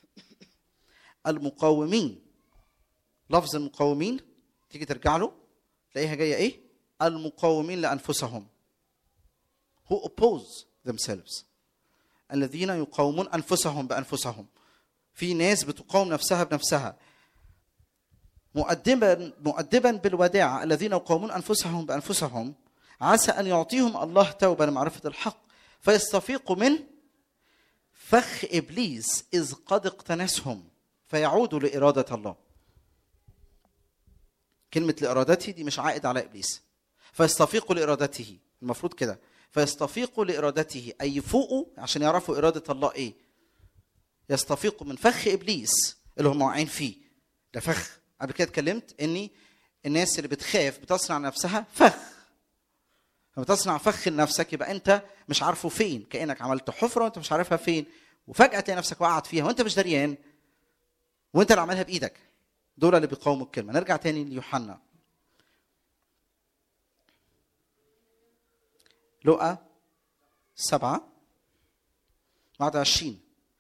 المقاومين لفظ المقاومين تيجي ترجع له تلاقيها جايه ايه؟ المقاومين لانفسهم who oppose themselves الذين يقاومون انفسهم بانفسهم في ناس بتقاوم نفسها بنفسها مؤدبا مؤدبا بالوداعة الذين يقاومون انفسهم بانفسهم عسى ان يعطيهم الله توبه لمعرفه الحق فيستفيقوا من فخ ابليس اذ قد اقتنسهم فيعودوا لاراده الله كلمة لإرادته دي مش عائد على إبليس فيستفيقوا لإرادته المفروض كده فيستفيقوا لإرادته أي يفوقوا عشان يعرفوا إرادة الله إيه يستفيقوا من فخ إبليس اللي هم واقعين فيه ده فخ قبل كده اتكلمت إني الناس اللي بتخاف بتصنع نفسها فخ لما تصنع فخ لنفسك يبقى أنت مش عارفه فين كأنك عملت حفرة وأنت مش عارفها فين وفجأة تلاقي نفسك وقعت فيها وأنت مش دريان وأنت اللي عملها بإيدك دول اللي بيقاوموا الكلمة نرجع تاني ليوحنا لقى سبعة بعد عشرين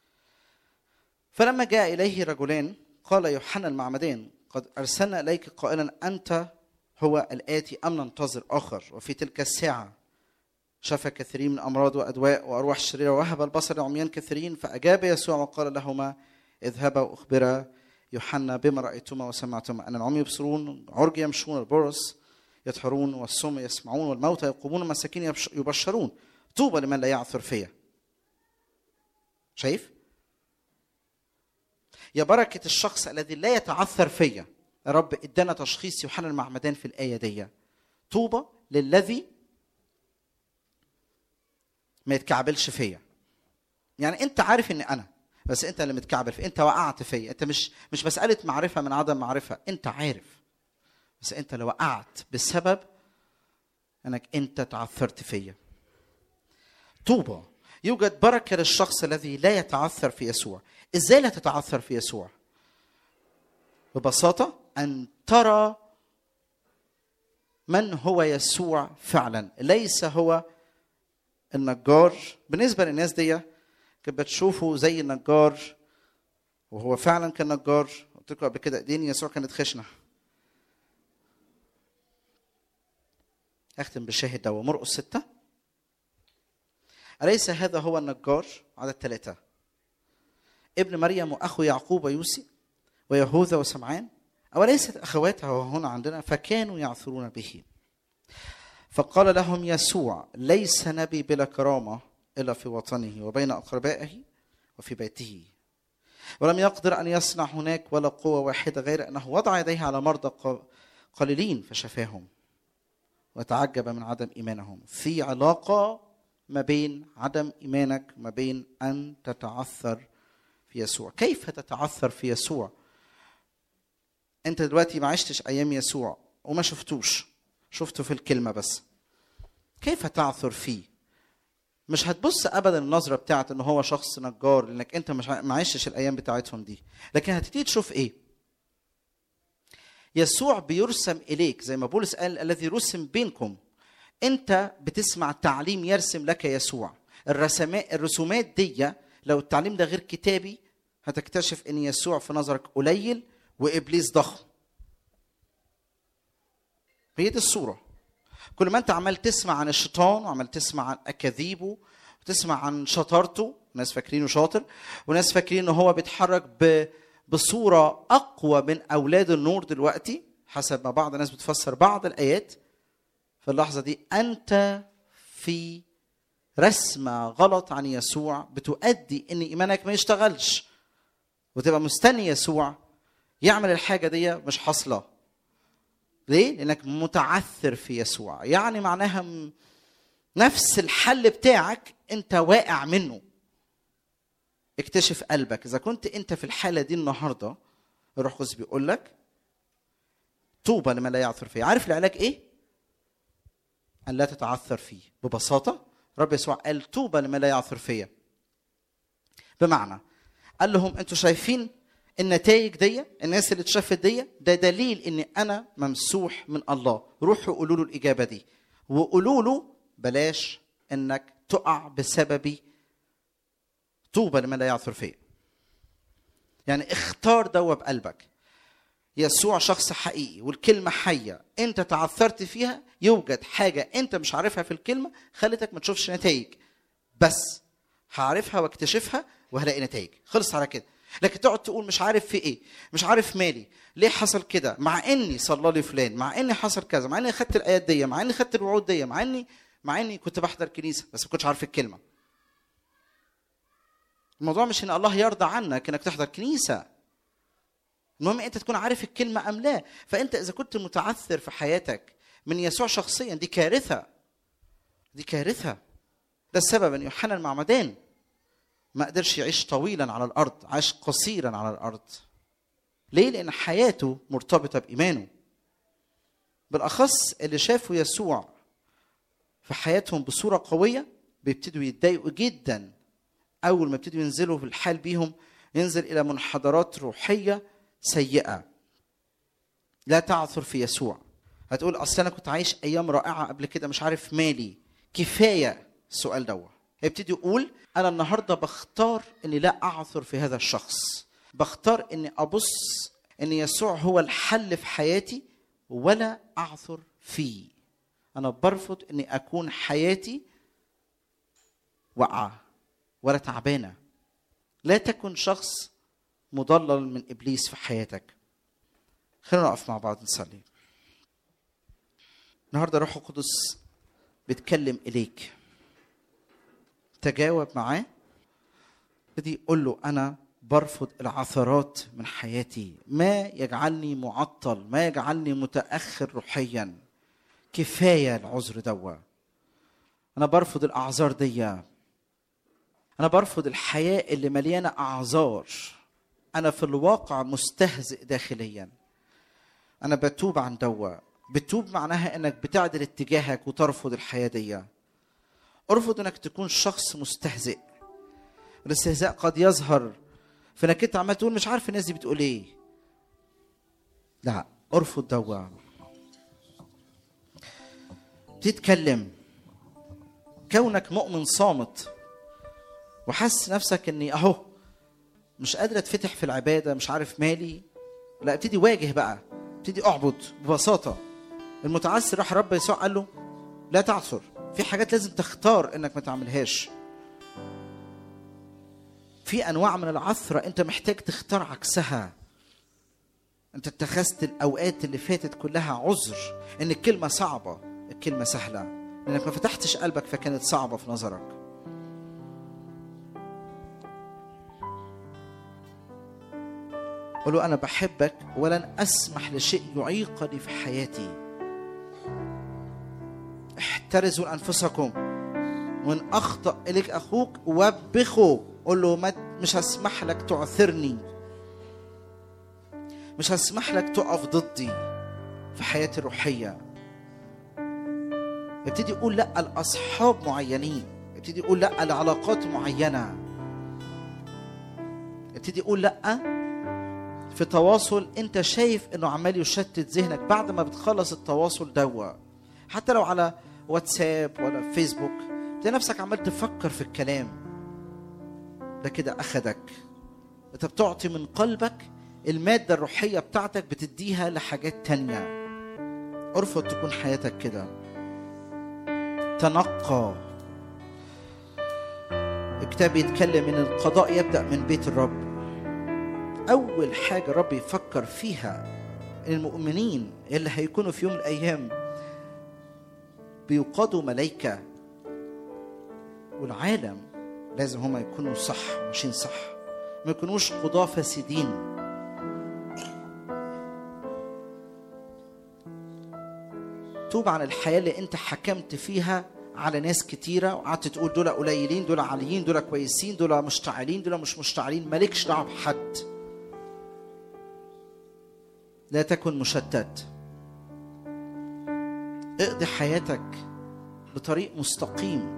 فلما جاء إليه رجلان قال يوحنا المعمدان قد أرسلنا إليك قائلا أنت هو الآتي أم ننتظر آخر وفي تلك الساعة شفى كثيرين من أمراض وأدواء وأرواح شريرة وهب البصر لعميان كثيرين فأجاب يسوع وقال لهما اذهبا وأخبرا يوحنا بما رأيتما وسمعتما أن العمي يبصرون عرج يمشون البرص يطهرون والصم يسمعون والموتى يقومون المساكين يبشرون طوبى لمن لا يعثر فيا شايف يا بركة الشخص الذي لا يتعثر فيا يا رب ادانا تشخيص يوحنا المعمدان في الآية دي طوبى للذي ما يتكعبلش فيا يعني انت عارف ان انا بس انت اللي متكعبل في انت وقعت فيا انت مش مش مساله معرفه من عدم معرفه انت عارف بس انت اللي وقعت بسبب انك انت تعثرت فيا طوبى يوجد بركه للشخص الذي لا يتعثر في يسوع ازاي لا تتعثر في يسوع ببساطه ان ترى من هو يسوع فعلا ليس هو النجار بالنسبه للناس دي كانت بتشوفه زي النجار وهو فعلا كان نجار قلت لكم قبل كده ايدين يسوع كانت خشنه اختم بالشاهد ده مرقس ستة أليس هذا هو النجار عدد ثلاثة ابن مريم وأخو يعقوب ويوسي ويهوذا وسمعان أوليست أخواتها هنا عندنا فكانوا يعثرون به فقال لهم يسوع ليس نبي بلا كرامة إلا في وطنه وبين أقربائه وفي بيته ولم يقدر أن يصنع هناك ولا قوة واحدة غير أنه وضع يديه على مرضى ق- قليلين فشفاهم وتعجب من عدم إيمانهم في علاقة ما بين عدم إيمانك وما بين أن تتعثر في يسوع كيف تتعثر في يسوع أنت دلوقتي ما عشتش أيام يسوع وما شفتوش شفته في الكلمة بس كيف تعثر فيه مش هتبص ابدا النظره بتاعت ان هو شخص نجار لانك انت مش ع- ما عشتش الايام بتاعتهم دي لكن هتبتدي تشوف ايه يسوع بيرسم اليك زي ما بولس قال الذي رسم بينكم انت بتسمع تعليم يرسم لك يسوع الرسمات الرسومات دي لو التعليم ده غير كتابي هتكتشف ان يسوع في نظرك قليل وابليس ضخم هي دي الصوره كل ما انت عمال تسمع عن الشيطان وعمال تسمع عن اكاذيبه وتسمع عن شطارته ناس فاكرينه شاطر وناس فاكرين ان هو بيتحرك ب... بصوره اقوى من اولاد النور دلوقتي حسب ما بعض الناس بتفسر بعض الايات في اللحظه دي انت في رسمه غلط عن يسوع بتؤدي ان ايمانك ما يشتغلش وتبقى مستني يسوع يعمل الحاجه دي مش حاصله ليه؟ لانك متعثر في يسوع يعني معناها م- نفس الحل بتاعك انت واقع منه اكتشف قلبك اذا كنت انت في الحاله دي النهارده الروح القدس بيقول لك طوبى لمن لا يعثر فيه عارف العلاج ايه ان لا تتعثر فيه ببساطه رب يسوع قال طوبى لمن لا يعثر فيا بمعنى قال لهم انتوا شايفين النتائج دي الناس اللي اتشافت دي ده دليل ان انا ممسوح من الله روحوا قولوا له الاجابه دي وقولوا له بلاش انك تقع بسببي طوبى لمن لا يعثر فيا يعني اختار دوا بقلبك يسوع شخص حقيقي والكلمة حية انت تعثرت فيها يوجد حاجة انت مش عارفها في الكلمة خلتك ما تشوفش نتائج بس هعرفها واكتشفها وهلاقي نتائج خلص على كده لكن تقعد تقول مش عارف في ايه مش عارف مالي ليه حصل كده مع اني صلى لي فلان مع اني حصل كذا مع اني خدت الايات دي مع اني خدت الوعود دي مع اني مع اني كنت بحضر كنيسه بس ما كنتش عارف الكلمه الموضوع مش ان الله يرضى عنك انك تحضر كنيسه المهم انت تكون عارف الكلمه ام لا فانت اذا كنت متعثر في حياتك من يسوع شخصيا دي كارثه دي كارثه ده السبب ان يوحنا المعمدان ما قدرش يعيش طويلا على الارض عاش قصيرا على الارض ليه لان حياته مرتبطه بايمانه بالاخص اللي شافوا يسوع في حياتهم بصوره قويه بيبتدوا يتضايقوا جدا اول ما يبتدوا ينزلوا في الحال بيهم ينزل الى منحدرات روحيه سيئه لا تعثر في يسوع هتقول اصل انا كنت عايش ايام رائعه قبل كده مش عارف مالي كفايه السؤال دوت يبتدي يقول انا النهارده بختار اني لا اعثر في هذا الشخص بختار اني ابص ان يسوع هو الحل في حياتي ولا اعثر فيه انا برفض اني اكون حياتي واقعه ولا تعبانه لا تكن شخص مضلل من ابليس في حياتك خلينا نقف مع بعض نصلي النهارده روح القدس بيتكلم اليك تجاوب معاه ابتدي قول له انا برفض العثرات من حياتي ما يجعلني معطل ما يجعلني متاخر روحيا كفايه العذر دوا انا برفض الاعذار دي انا برفض الحياه اللي مليانه اعذار انا في الواقع مستهزئ داخليا انا بتوب عن دوا بتوب معناها انك بتعدل اتجاهك وترفض الحياه دي ارفض انك تكون شخص مستهزئ الاستهزاء قد يظهر في انك انت عمال تقول مش عارف الناس دي بتقول ايه لا ارفض دوا تتكلم كونك مؤمن صامت وحاسس نفسك اني اهو مش قادر اتفتح في العباده مش عارف مالي لا ابتدي واجه بقى ابتدي اعبد ببساطه المتعسر راح رب يسوع قال له لا تعثر في حاجات لازم تختار انك ما تعملهاش في انواع من العثره انت محتاج تختار عكسها انت اتخذت الاوقات اللي فاتت كلها عذر ان الكلمه صعبه الكلمه سهله لانك ما فتحتش قلبك فكانت صعبه في نظرك قل له انا بحبك ولن اسمح لشيء يعيقني في حياتي احترزوا انفسكم وان اخطا اليك اخوك وبخه قل له ما مش هسمح لك تعثرني مش هسمح لك تقف ضدي في حياتي الروحيه ابتدي يقول لا لاصحاب معينين ابتدي يقول لا لعلاقات معينه ابتدي يقول لا في تواصل انت شايف انه عمال يشتت ذهنك بعد ما بتخلص التواصل دوا حتى لو على واتساب ولا فيسبوك تلاقي نفسك عمال تفكر في الكلام ده كده اخدك انت بتعطي من قلبك المادة الروحية بتاعتك بتديها لحاجات تانية ارفض تكون حياتك كده تنقى الكتاب يتكلم ان القضاء يبدأ من بيت الرب أول حاجة الرب يفكر فيها إن المؤمنين اللي هيكونوا في يوم من الأيام بيقادوا ملايكة والعالم لازم هما يكونوا صح ماشيين صح ما يكونوش قضاة فاسدين توب عن الحياة اللي انت حكمت فيها على ناس كتيرة وقعدت تقول دول قليلين دول عاليين دول كويسين دول مشتعلين دول مش مشتعلين مالكش دعوة بحد لا تكن مشتت اقضي حياتك بطريق مستقيم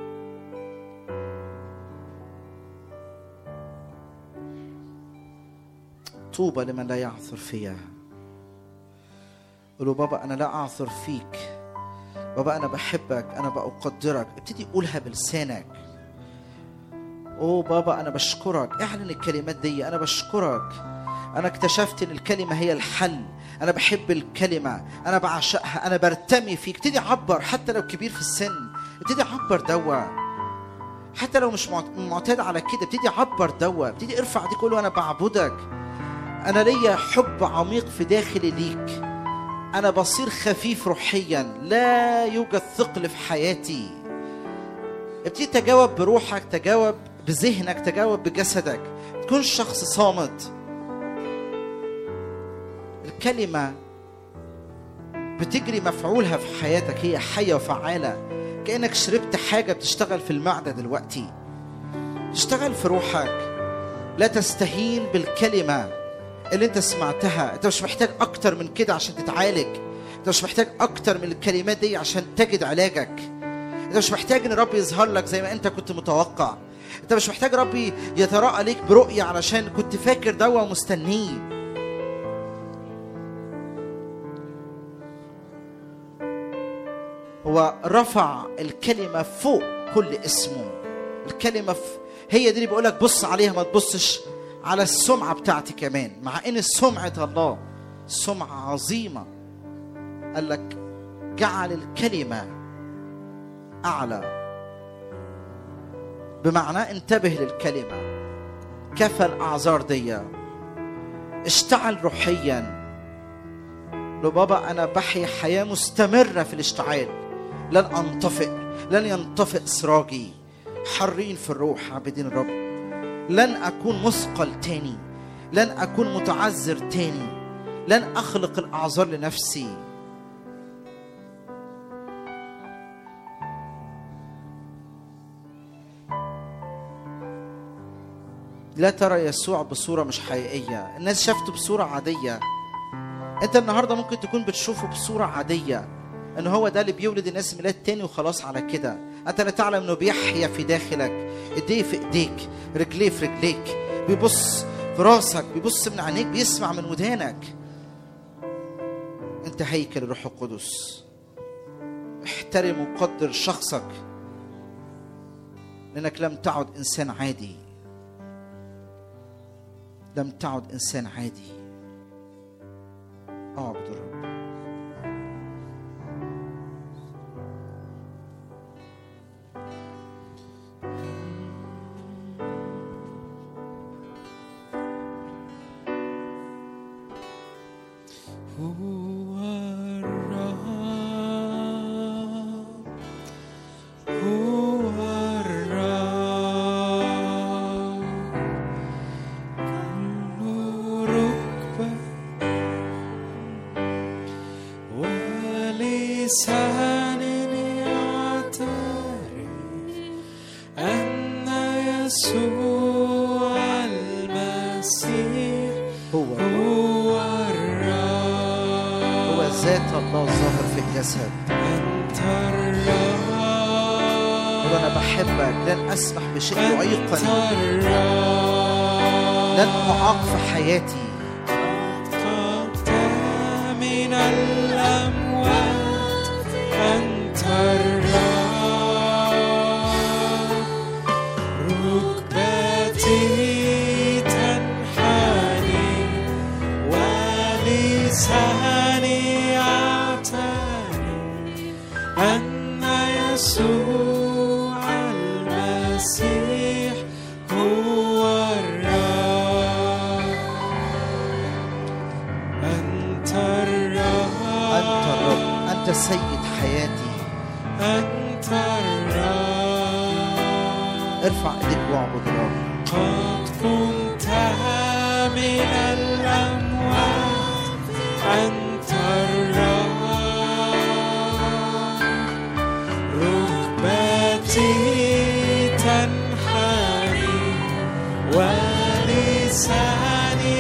طوبى لمن لا يعثر فيها قولوا بابا انا لا اعثر فيك بابا انا بحبك انا بقدرك ابتدي قولها بلسانك اوه بابا انا بشكرك اعلن الكلمات دي انا بشكرك انا اكتشفت ان الكلمه هي الحل انا بحب الكلمه انا بعشقها انا برتمي فيك ابتدي عبر حتى لو كبير في السن ابتدي عبر دوا حتى لو مش معتاد على كده ابتدي عبر دوا ابتدي ارفع دي كله انا بعبدك انا ليا حب عميق في داخلي ليك انا بصير خفيف روحيا لا يوجد ثقل في حياتي ابتدي تجاوب بروحك تجاوب بذهنك تجاوب بجسدك تكون شخص صامت الكلمة بتجري مفعولها في حياتك هي حية وفعالة كأنك شربت حاجة بتشتغل في المعدة دلوقتي تشتغل في روحك لا تستهين بالكلمة اللي انت سمعتها انت مش محتاج اكتر من كده عشان تتعالج انت مش محتاج اكتر من الكلمات دي عشان تجد علاجك انت مش محتاج ان ربي يظهر لك زي ما انت كنت متوقع انت مش محتاج ربي يتراءى ليك برؤية علشان كنت فاكر دوا ومستنيه هو رفع الكلمة فوق كل اسمه الكلمة ف... هي دي اللي بقولك بص عليها ما تبصش على السمعة بتاعتي كمان مع ان سمعة الله سمعة عظيمة قال لك جعل الكلمة أعلى بمعنى انتبه للكلمة كفى الأعذار دي اشتعل روحيا لو بابا أنا بحيا حياة مستمرة في الاشتعال لن أنطفئ لن ينطفئ سراجي حرين في الروح عابدين الرب لن أكون مثقل تاني لن أكون متعذر تاني لن أخلق الأعذار لنفسي لا ترى يسوع بصورة مش حقيقية الناس شافته بصورة عادية انت النهاردة ممكن تكون بتشوفه بصورة عادية ان هو ده اللي بيولد الناس ميلاد تاني وخلاص على كده انت لا تعلم انه بيحيا في داخلك ايديه في ايديك رجليه في رجليك بيبص في راسك بيبص من عينيك بيسمع من ودانك انت هيكل الروح القدس احترم وقدر شخصك لانك لم تعد انسان عادي لم تعد انسان عادي اعبد الرب هو الرب هو الرب كل ركبة ولسان يعترف أن يسوع المسيح هو هو الرب هو ذات الله الظاهر في الجسد أنت الرب هو أنا بحبك لن أسمح بشيء أنت يعيقني الرب لن أعاق في حياتي قمت من الأموات أنت الرب ركبتي تنحني ولساني يعتني أن يسوع المسيح هو الرب أنت الرب أنت الرب أنت سيد حياتي أنت الرب ارفع ايديك واعبد الرب قد قمت من الأموات أنت الرب ركبتي تنحني ولساني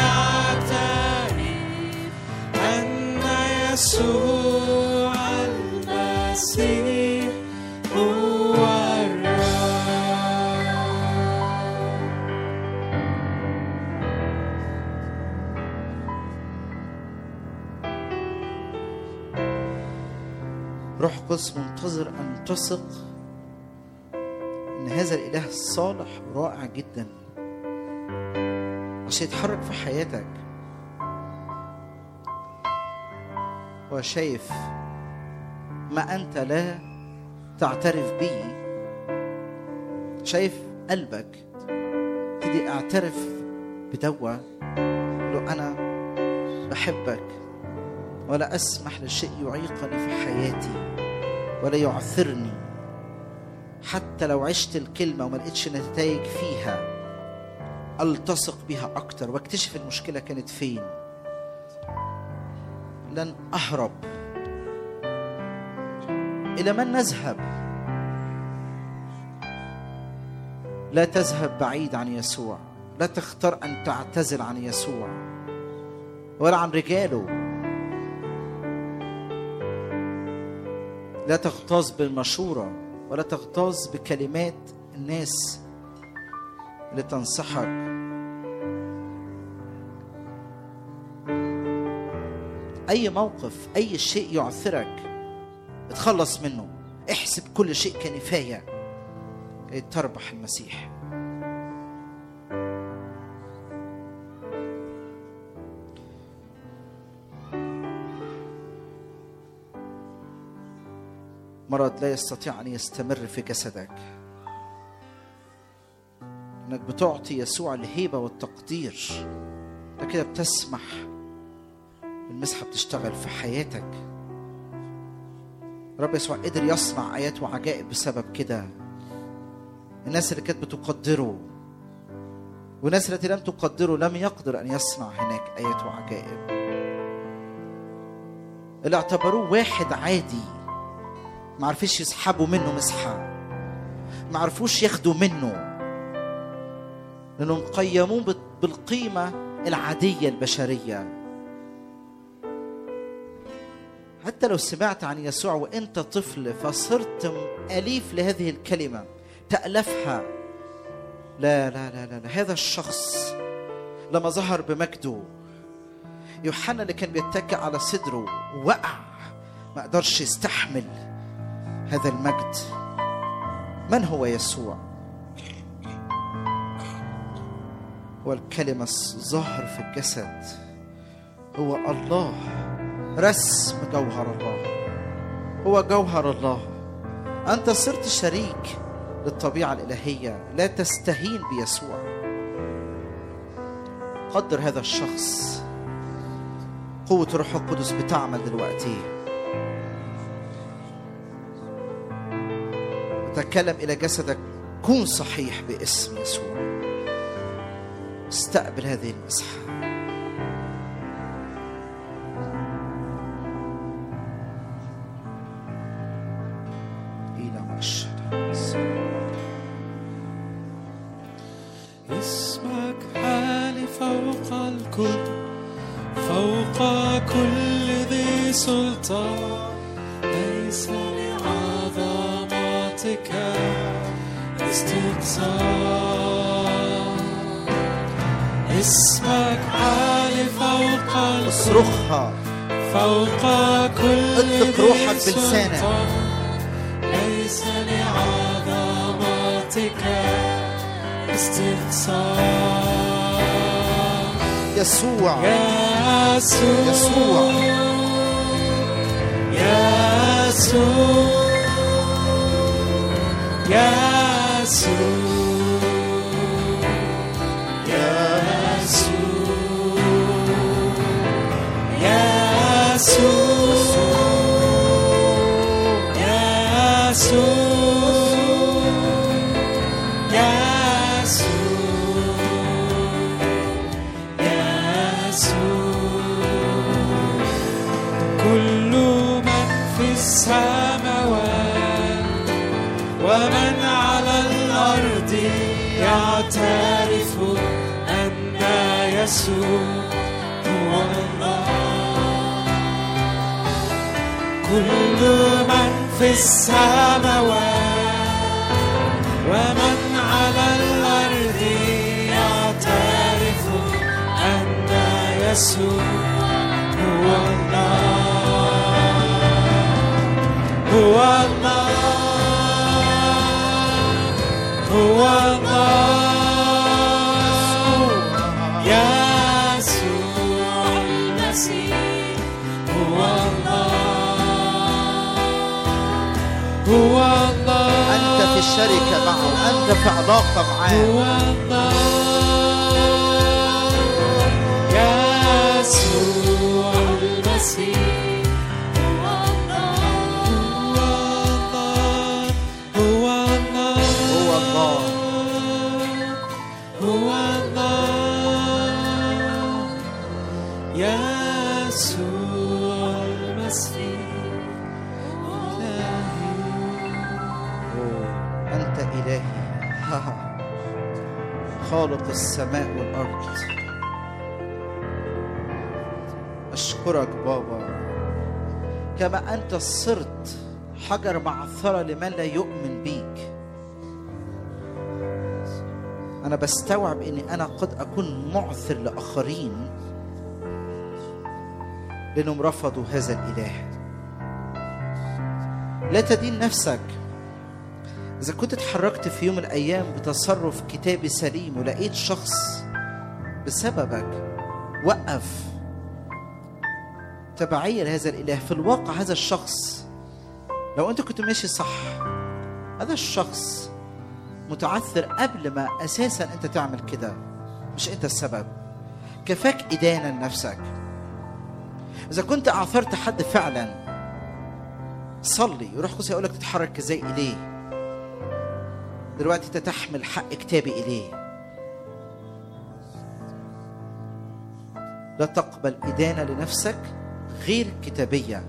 يعترف أن يسوع المسيح هو الرب روح قدس منتظر أن تثق إن هذا الإله صالح ورائع جدا عشان يتحرك في حياتك هو شايف ما أنت لا تعترف به شايف قلبك تدي اعترف بدوا لو أنا بحبك ولا أسمح لشيء يعيقني في حياتي ولا يعثرني حتى لو عشت الكلمة وما لقيتش نتائج فيها ألتصق بها أكتر واكتشف المشكلة كانت فين لن أهرب إلى من نذهب لا تذهب بعيد عن يسوع لا تختار أن تعتزل عن يسوع ولا عن رجاله لا تغتاظ بالمشورة ولا تغتاظ بكلمات الناس اللي تنصحك أي موقف أي شيء يعثرك اتخلص منه احسب كل شيء كنفاية كي تربح المسيح مرض لا يستطيع ان يستمر في جسدك انك بتعطي يسوع الهيبه والتقدير ده كده بتسمح المسحه بتشتغل في حياتك رب يسوع قدر يصنع ايات وعجائب بسبب كده الناس اللي كانت بتقدره والناس التي لم تقدره لم يقدر ان يصنع هناك ايات وعجائب اللي اعتبروه واحد عادي ما عرفش يسحبوا منه مسحة ما عرفوش ياخدوا منه لأنهم قيموه بال- بالقيمة العادية البشرية حتى لو سمعت عن يسوع وانت طفل فصرت م- أليف لهذه الكلمة تألفها لا لا لا لا, لا. هذا الشخص لما ظهر بمجده يوحنا اللي كان بيتكئ على صدره وقع ما قدرش يستحمل هذا المجد من هو يسوع هو الكلمة الظاهر في الجسد هو الله رسم جوهر الله هو جوهر الله أنت صرت شريك للطبيعة الإلهية لا تستهين بيسوع قدر هذا الشخص قوة الروح القدس بتعمل دلوقتي تكلم إلى جسدك كن صحيح باسم يسوع استقبل هذه المسحة إلى مشهد اسمك عالي فوق الكل فوق كل ذي سلطان ليس لعظمتك استقصاء اسمك عالي فوق الكل اصرخها فوق كل اطلق ذي روحك بلسانك. سلطان. ليس لعظمتك استقصاء يسوع يسوع يسوع. يسوع يسوع يسوع يسوع يسوع كل من في السماوات ومن على الأرض يعترف أن يسوع هو الله كل من في السماوات ومن على الأرض يعترف أن يسوع هو الله هو الله هو الله يسوع المسيح هو الله هو الله أنت في الشركة معه أنت في علاقة معاه هو الله يسوع المسيح هو الله هو الله هو الله هو الله يسوع المسيح إلهي أوه، أنت إلهي خالق السماء والأرض أشكرك بابا كما أنت صرت حجر معثرة لمن لا يؤمن بيك أنا بستوعب إني أنا قد أكون معثر لآخرين لأنهم رفضوا هذا الإله لا تدين نفسك إذا كنت اتحركت في يوم من الأيام بتصرف كتابي سليم ولقيت شخص بسببك وقف تبعية لهذا الإله في الواقع هذا الشخص لو أنت كنت ماشي صح هذا الشخص متعثر قبل ما أساسا أنت تعمل كده مش أنت السبب كفاك إدانة لنفسك إذا كنت أعثرت حد فعلا صلي روح قدس يقول لك تتحرك ازاي اليه دلوقتي انت تحمل حق كتابي اليه لا تقبل إدانة لنفسك غير كتابية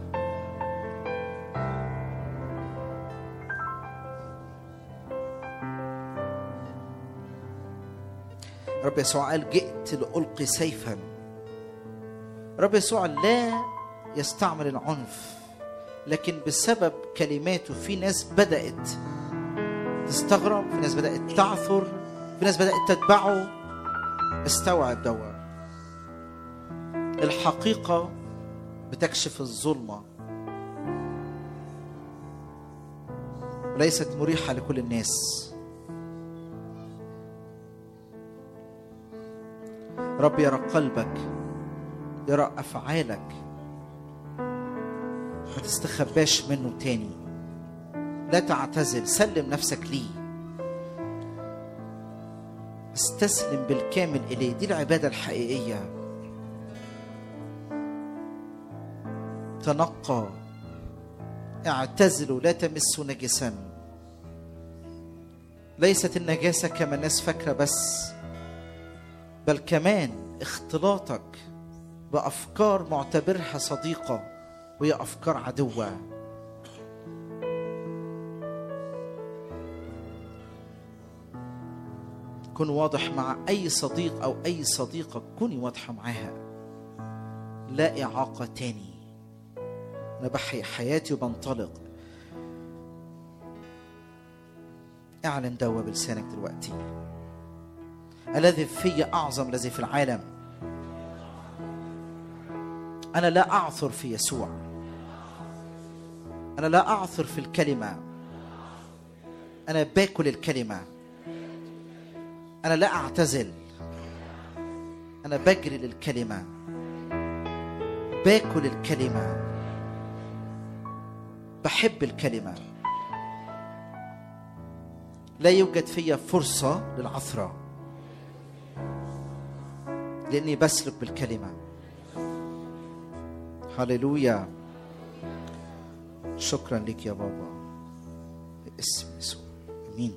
رب يسوع قال جئت لألقي سيفا رب يسوع لا يستعمل العنف لكن بسبب كلماته في ناس بدأت تستغرب في ناس بدأت تعثر في ناس بدأت تتبعه استوعب دوا الحقيقة بتكشف الظلمة وليست مريحة لكل الناس رب يرى قلبك يرى أفعالك ما تستخباش منه تاني لا تعتزل سلم نفسك ليه استسلم بالكامل إليه دي العبادة الحقيقية تنقى اعتزلوا لا تمسوا نجسا ليست النجاسة كما الناس فاكرة بس بل كمان اختلاطك بأفكار معتبرها صديقة وهي أفكار عدوة كن واضح مع أي صديق أو أي صديقة كوني واضحة معاها لا إعاقة تاني أنا بحيي حياتي وبنطلق اعلن دوا بلسانك دلوقتي الذي في أعظم الذي في العالم أنا لا أعثر في يسوع أنا لا أعثر في الكلمة أنا باكل الكلمة أنا لا أعتزل أنا بجري للكلمة باكل الكلمة بحب الكلمة لا يوجد فيا فرصة للعثرة لأني بسلك بالكلمة هللويا شكرا لك يا بابا باسم يسوع امين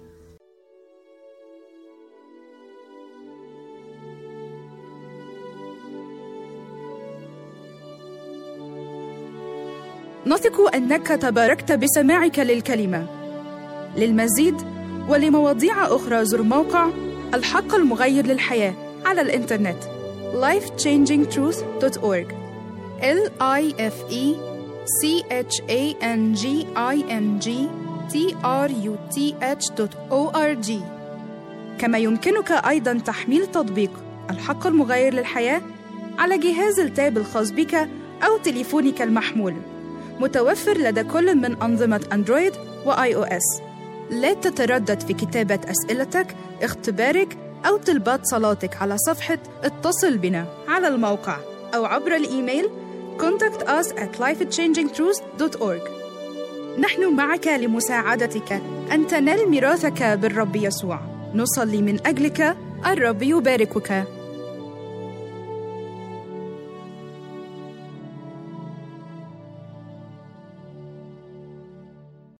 نثق انك تباركت بسماعك للكلمه للمزيد ولمواضيع اخرى زر موقع الحق المغير للحياه على الانترنت lifechangingtruth.org l i f e c h a n g i n g t r u t h o r g كما يمكنك ايضا تحميل تطبيق الحق المغير للحياه على جهاز التاب الخاص بك او تليفونك المحمول متوفر لدى كل من أنظمة أندرويد وآي أو إس. لا تتردد في كتابة أسئلتك، اختبارك أو طلبات صلاتك على صفحة اتصل بنا على الموقع أو عبر الإيميل contact us at lifechangingtruth.org نحن معك لمساعدتك أن تنال ميراثك بالرب يسوع نصلي من أجلك الرب يباركك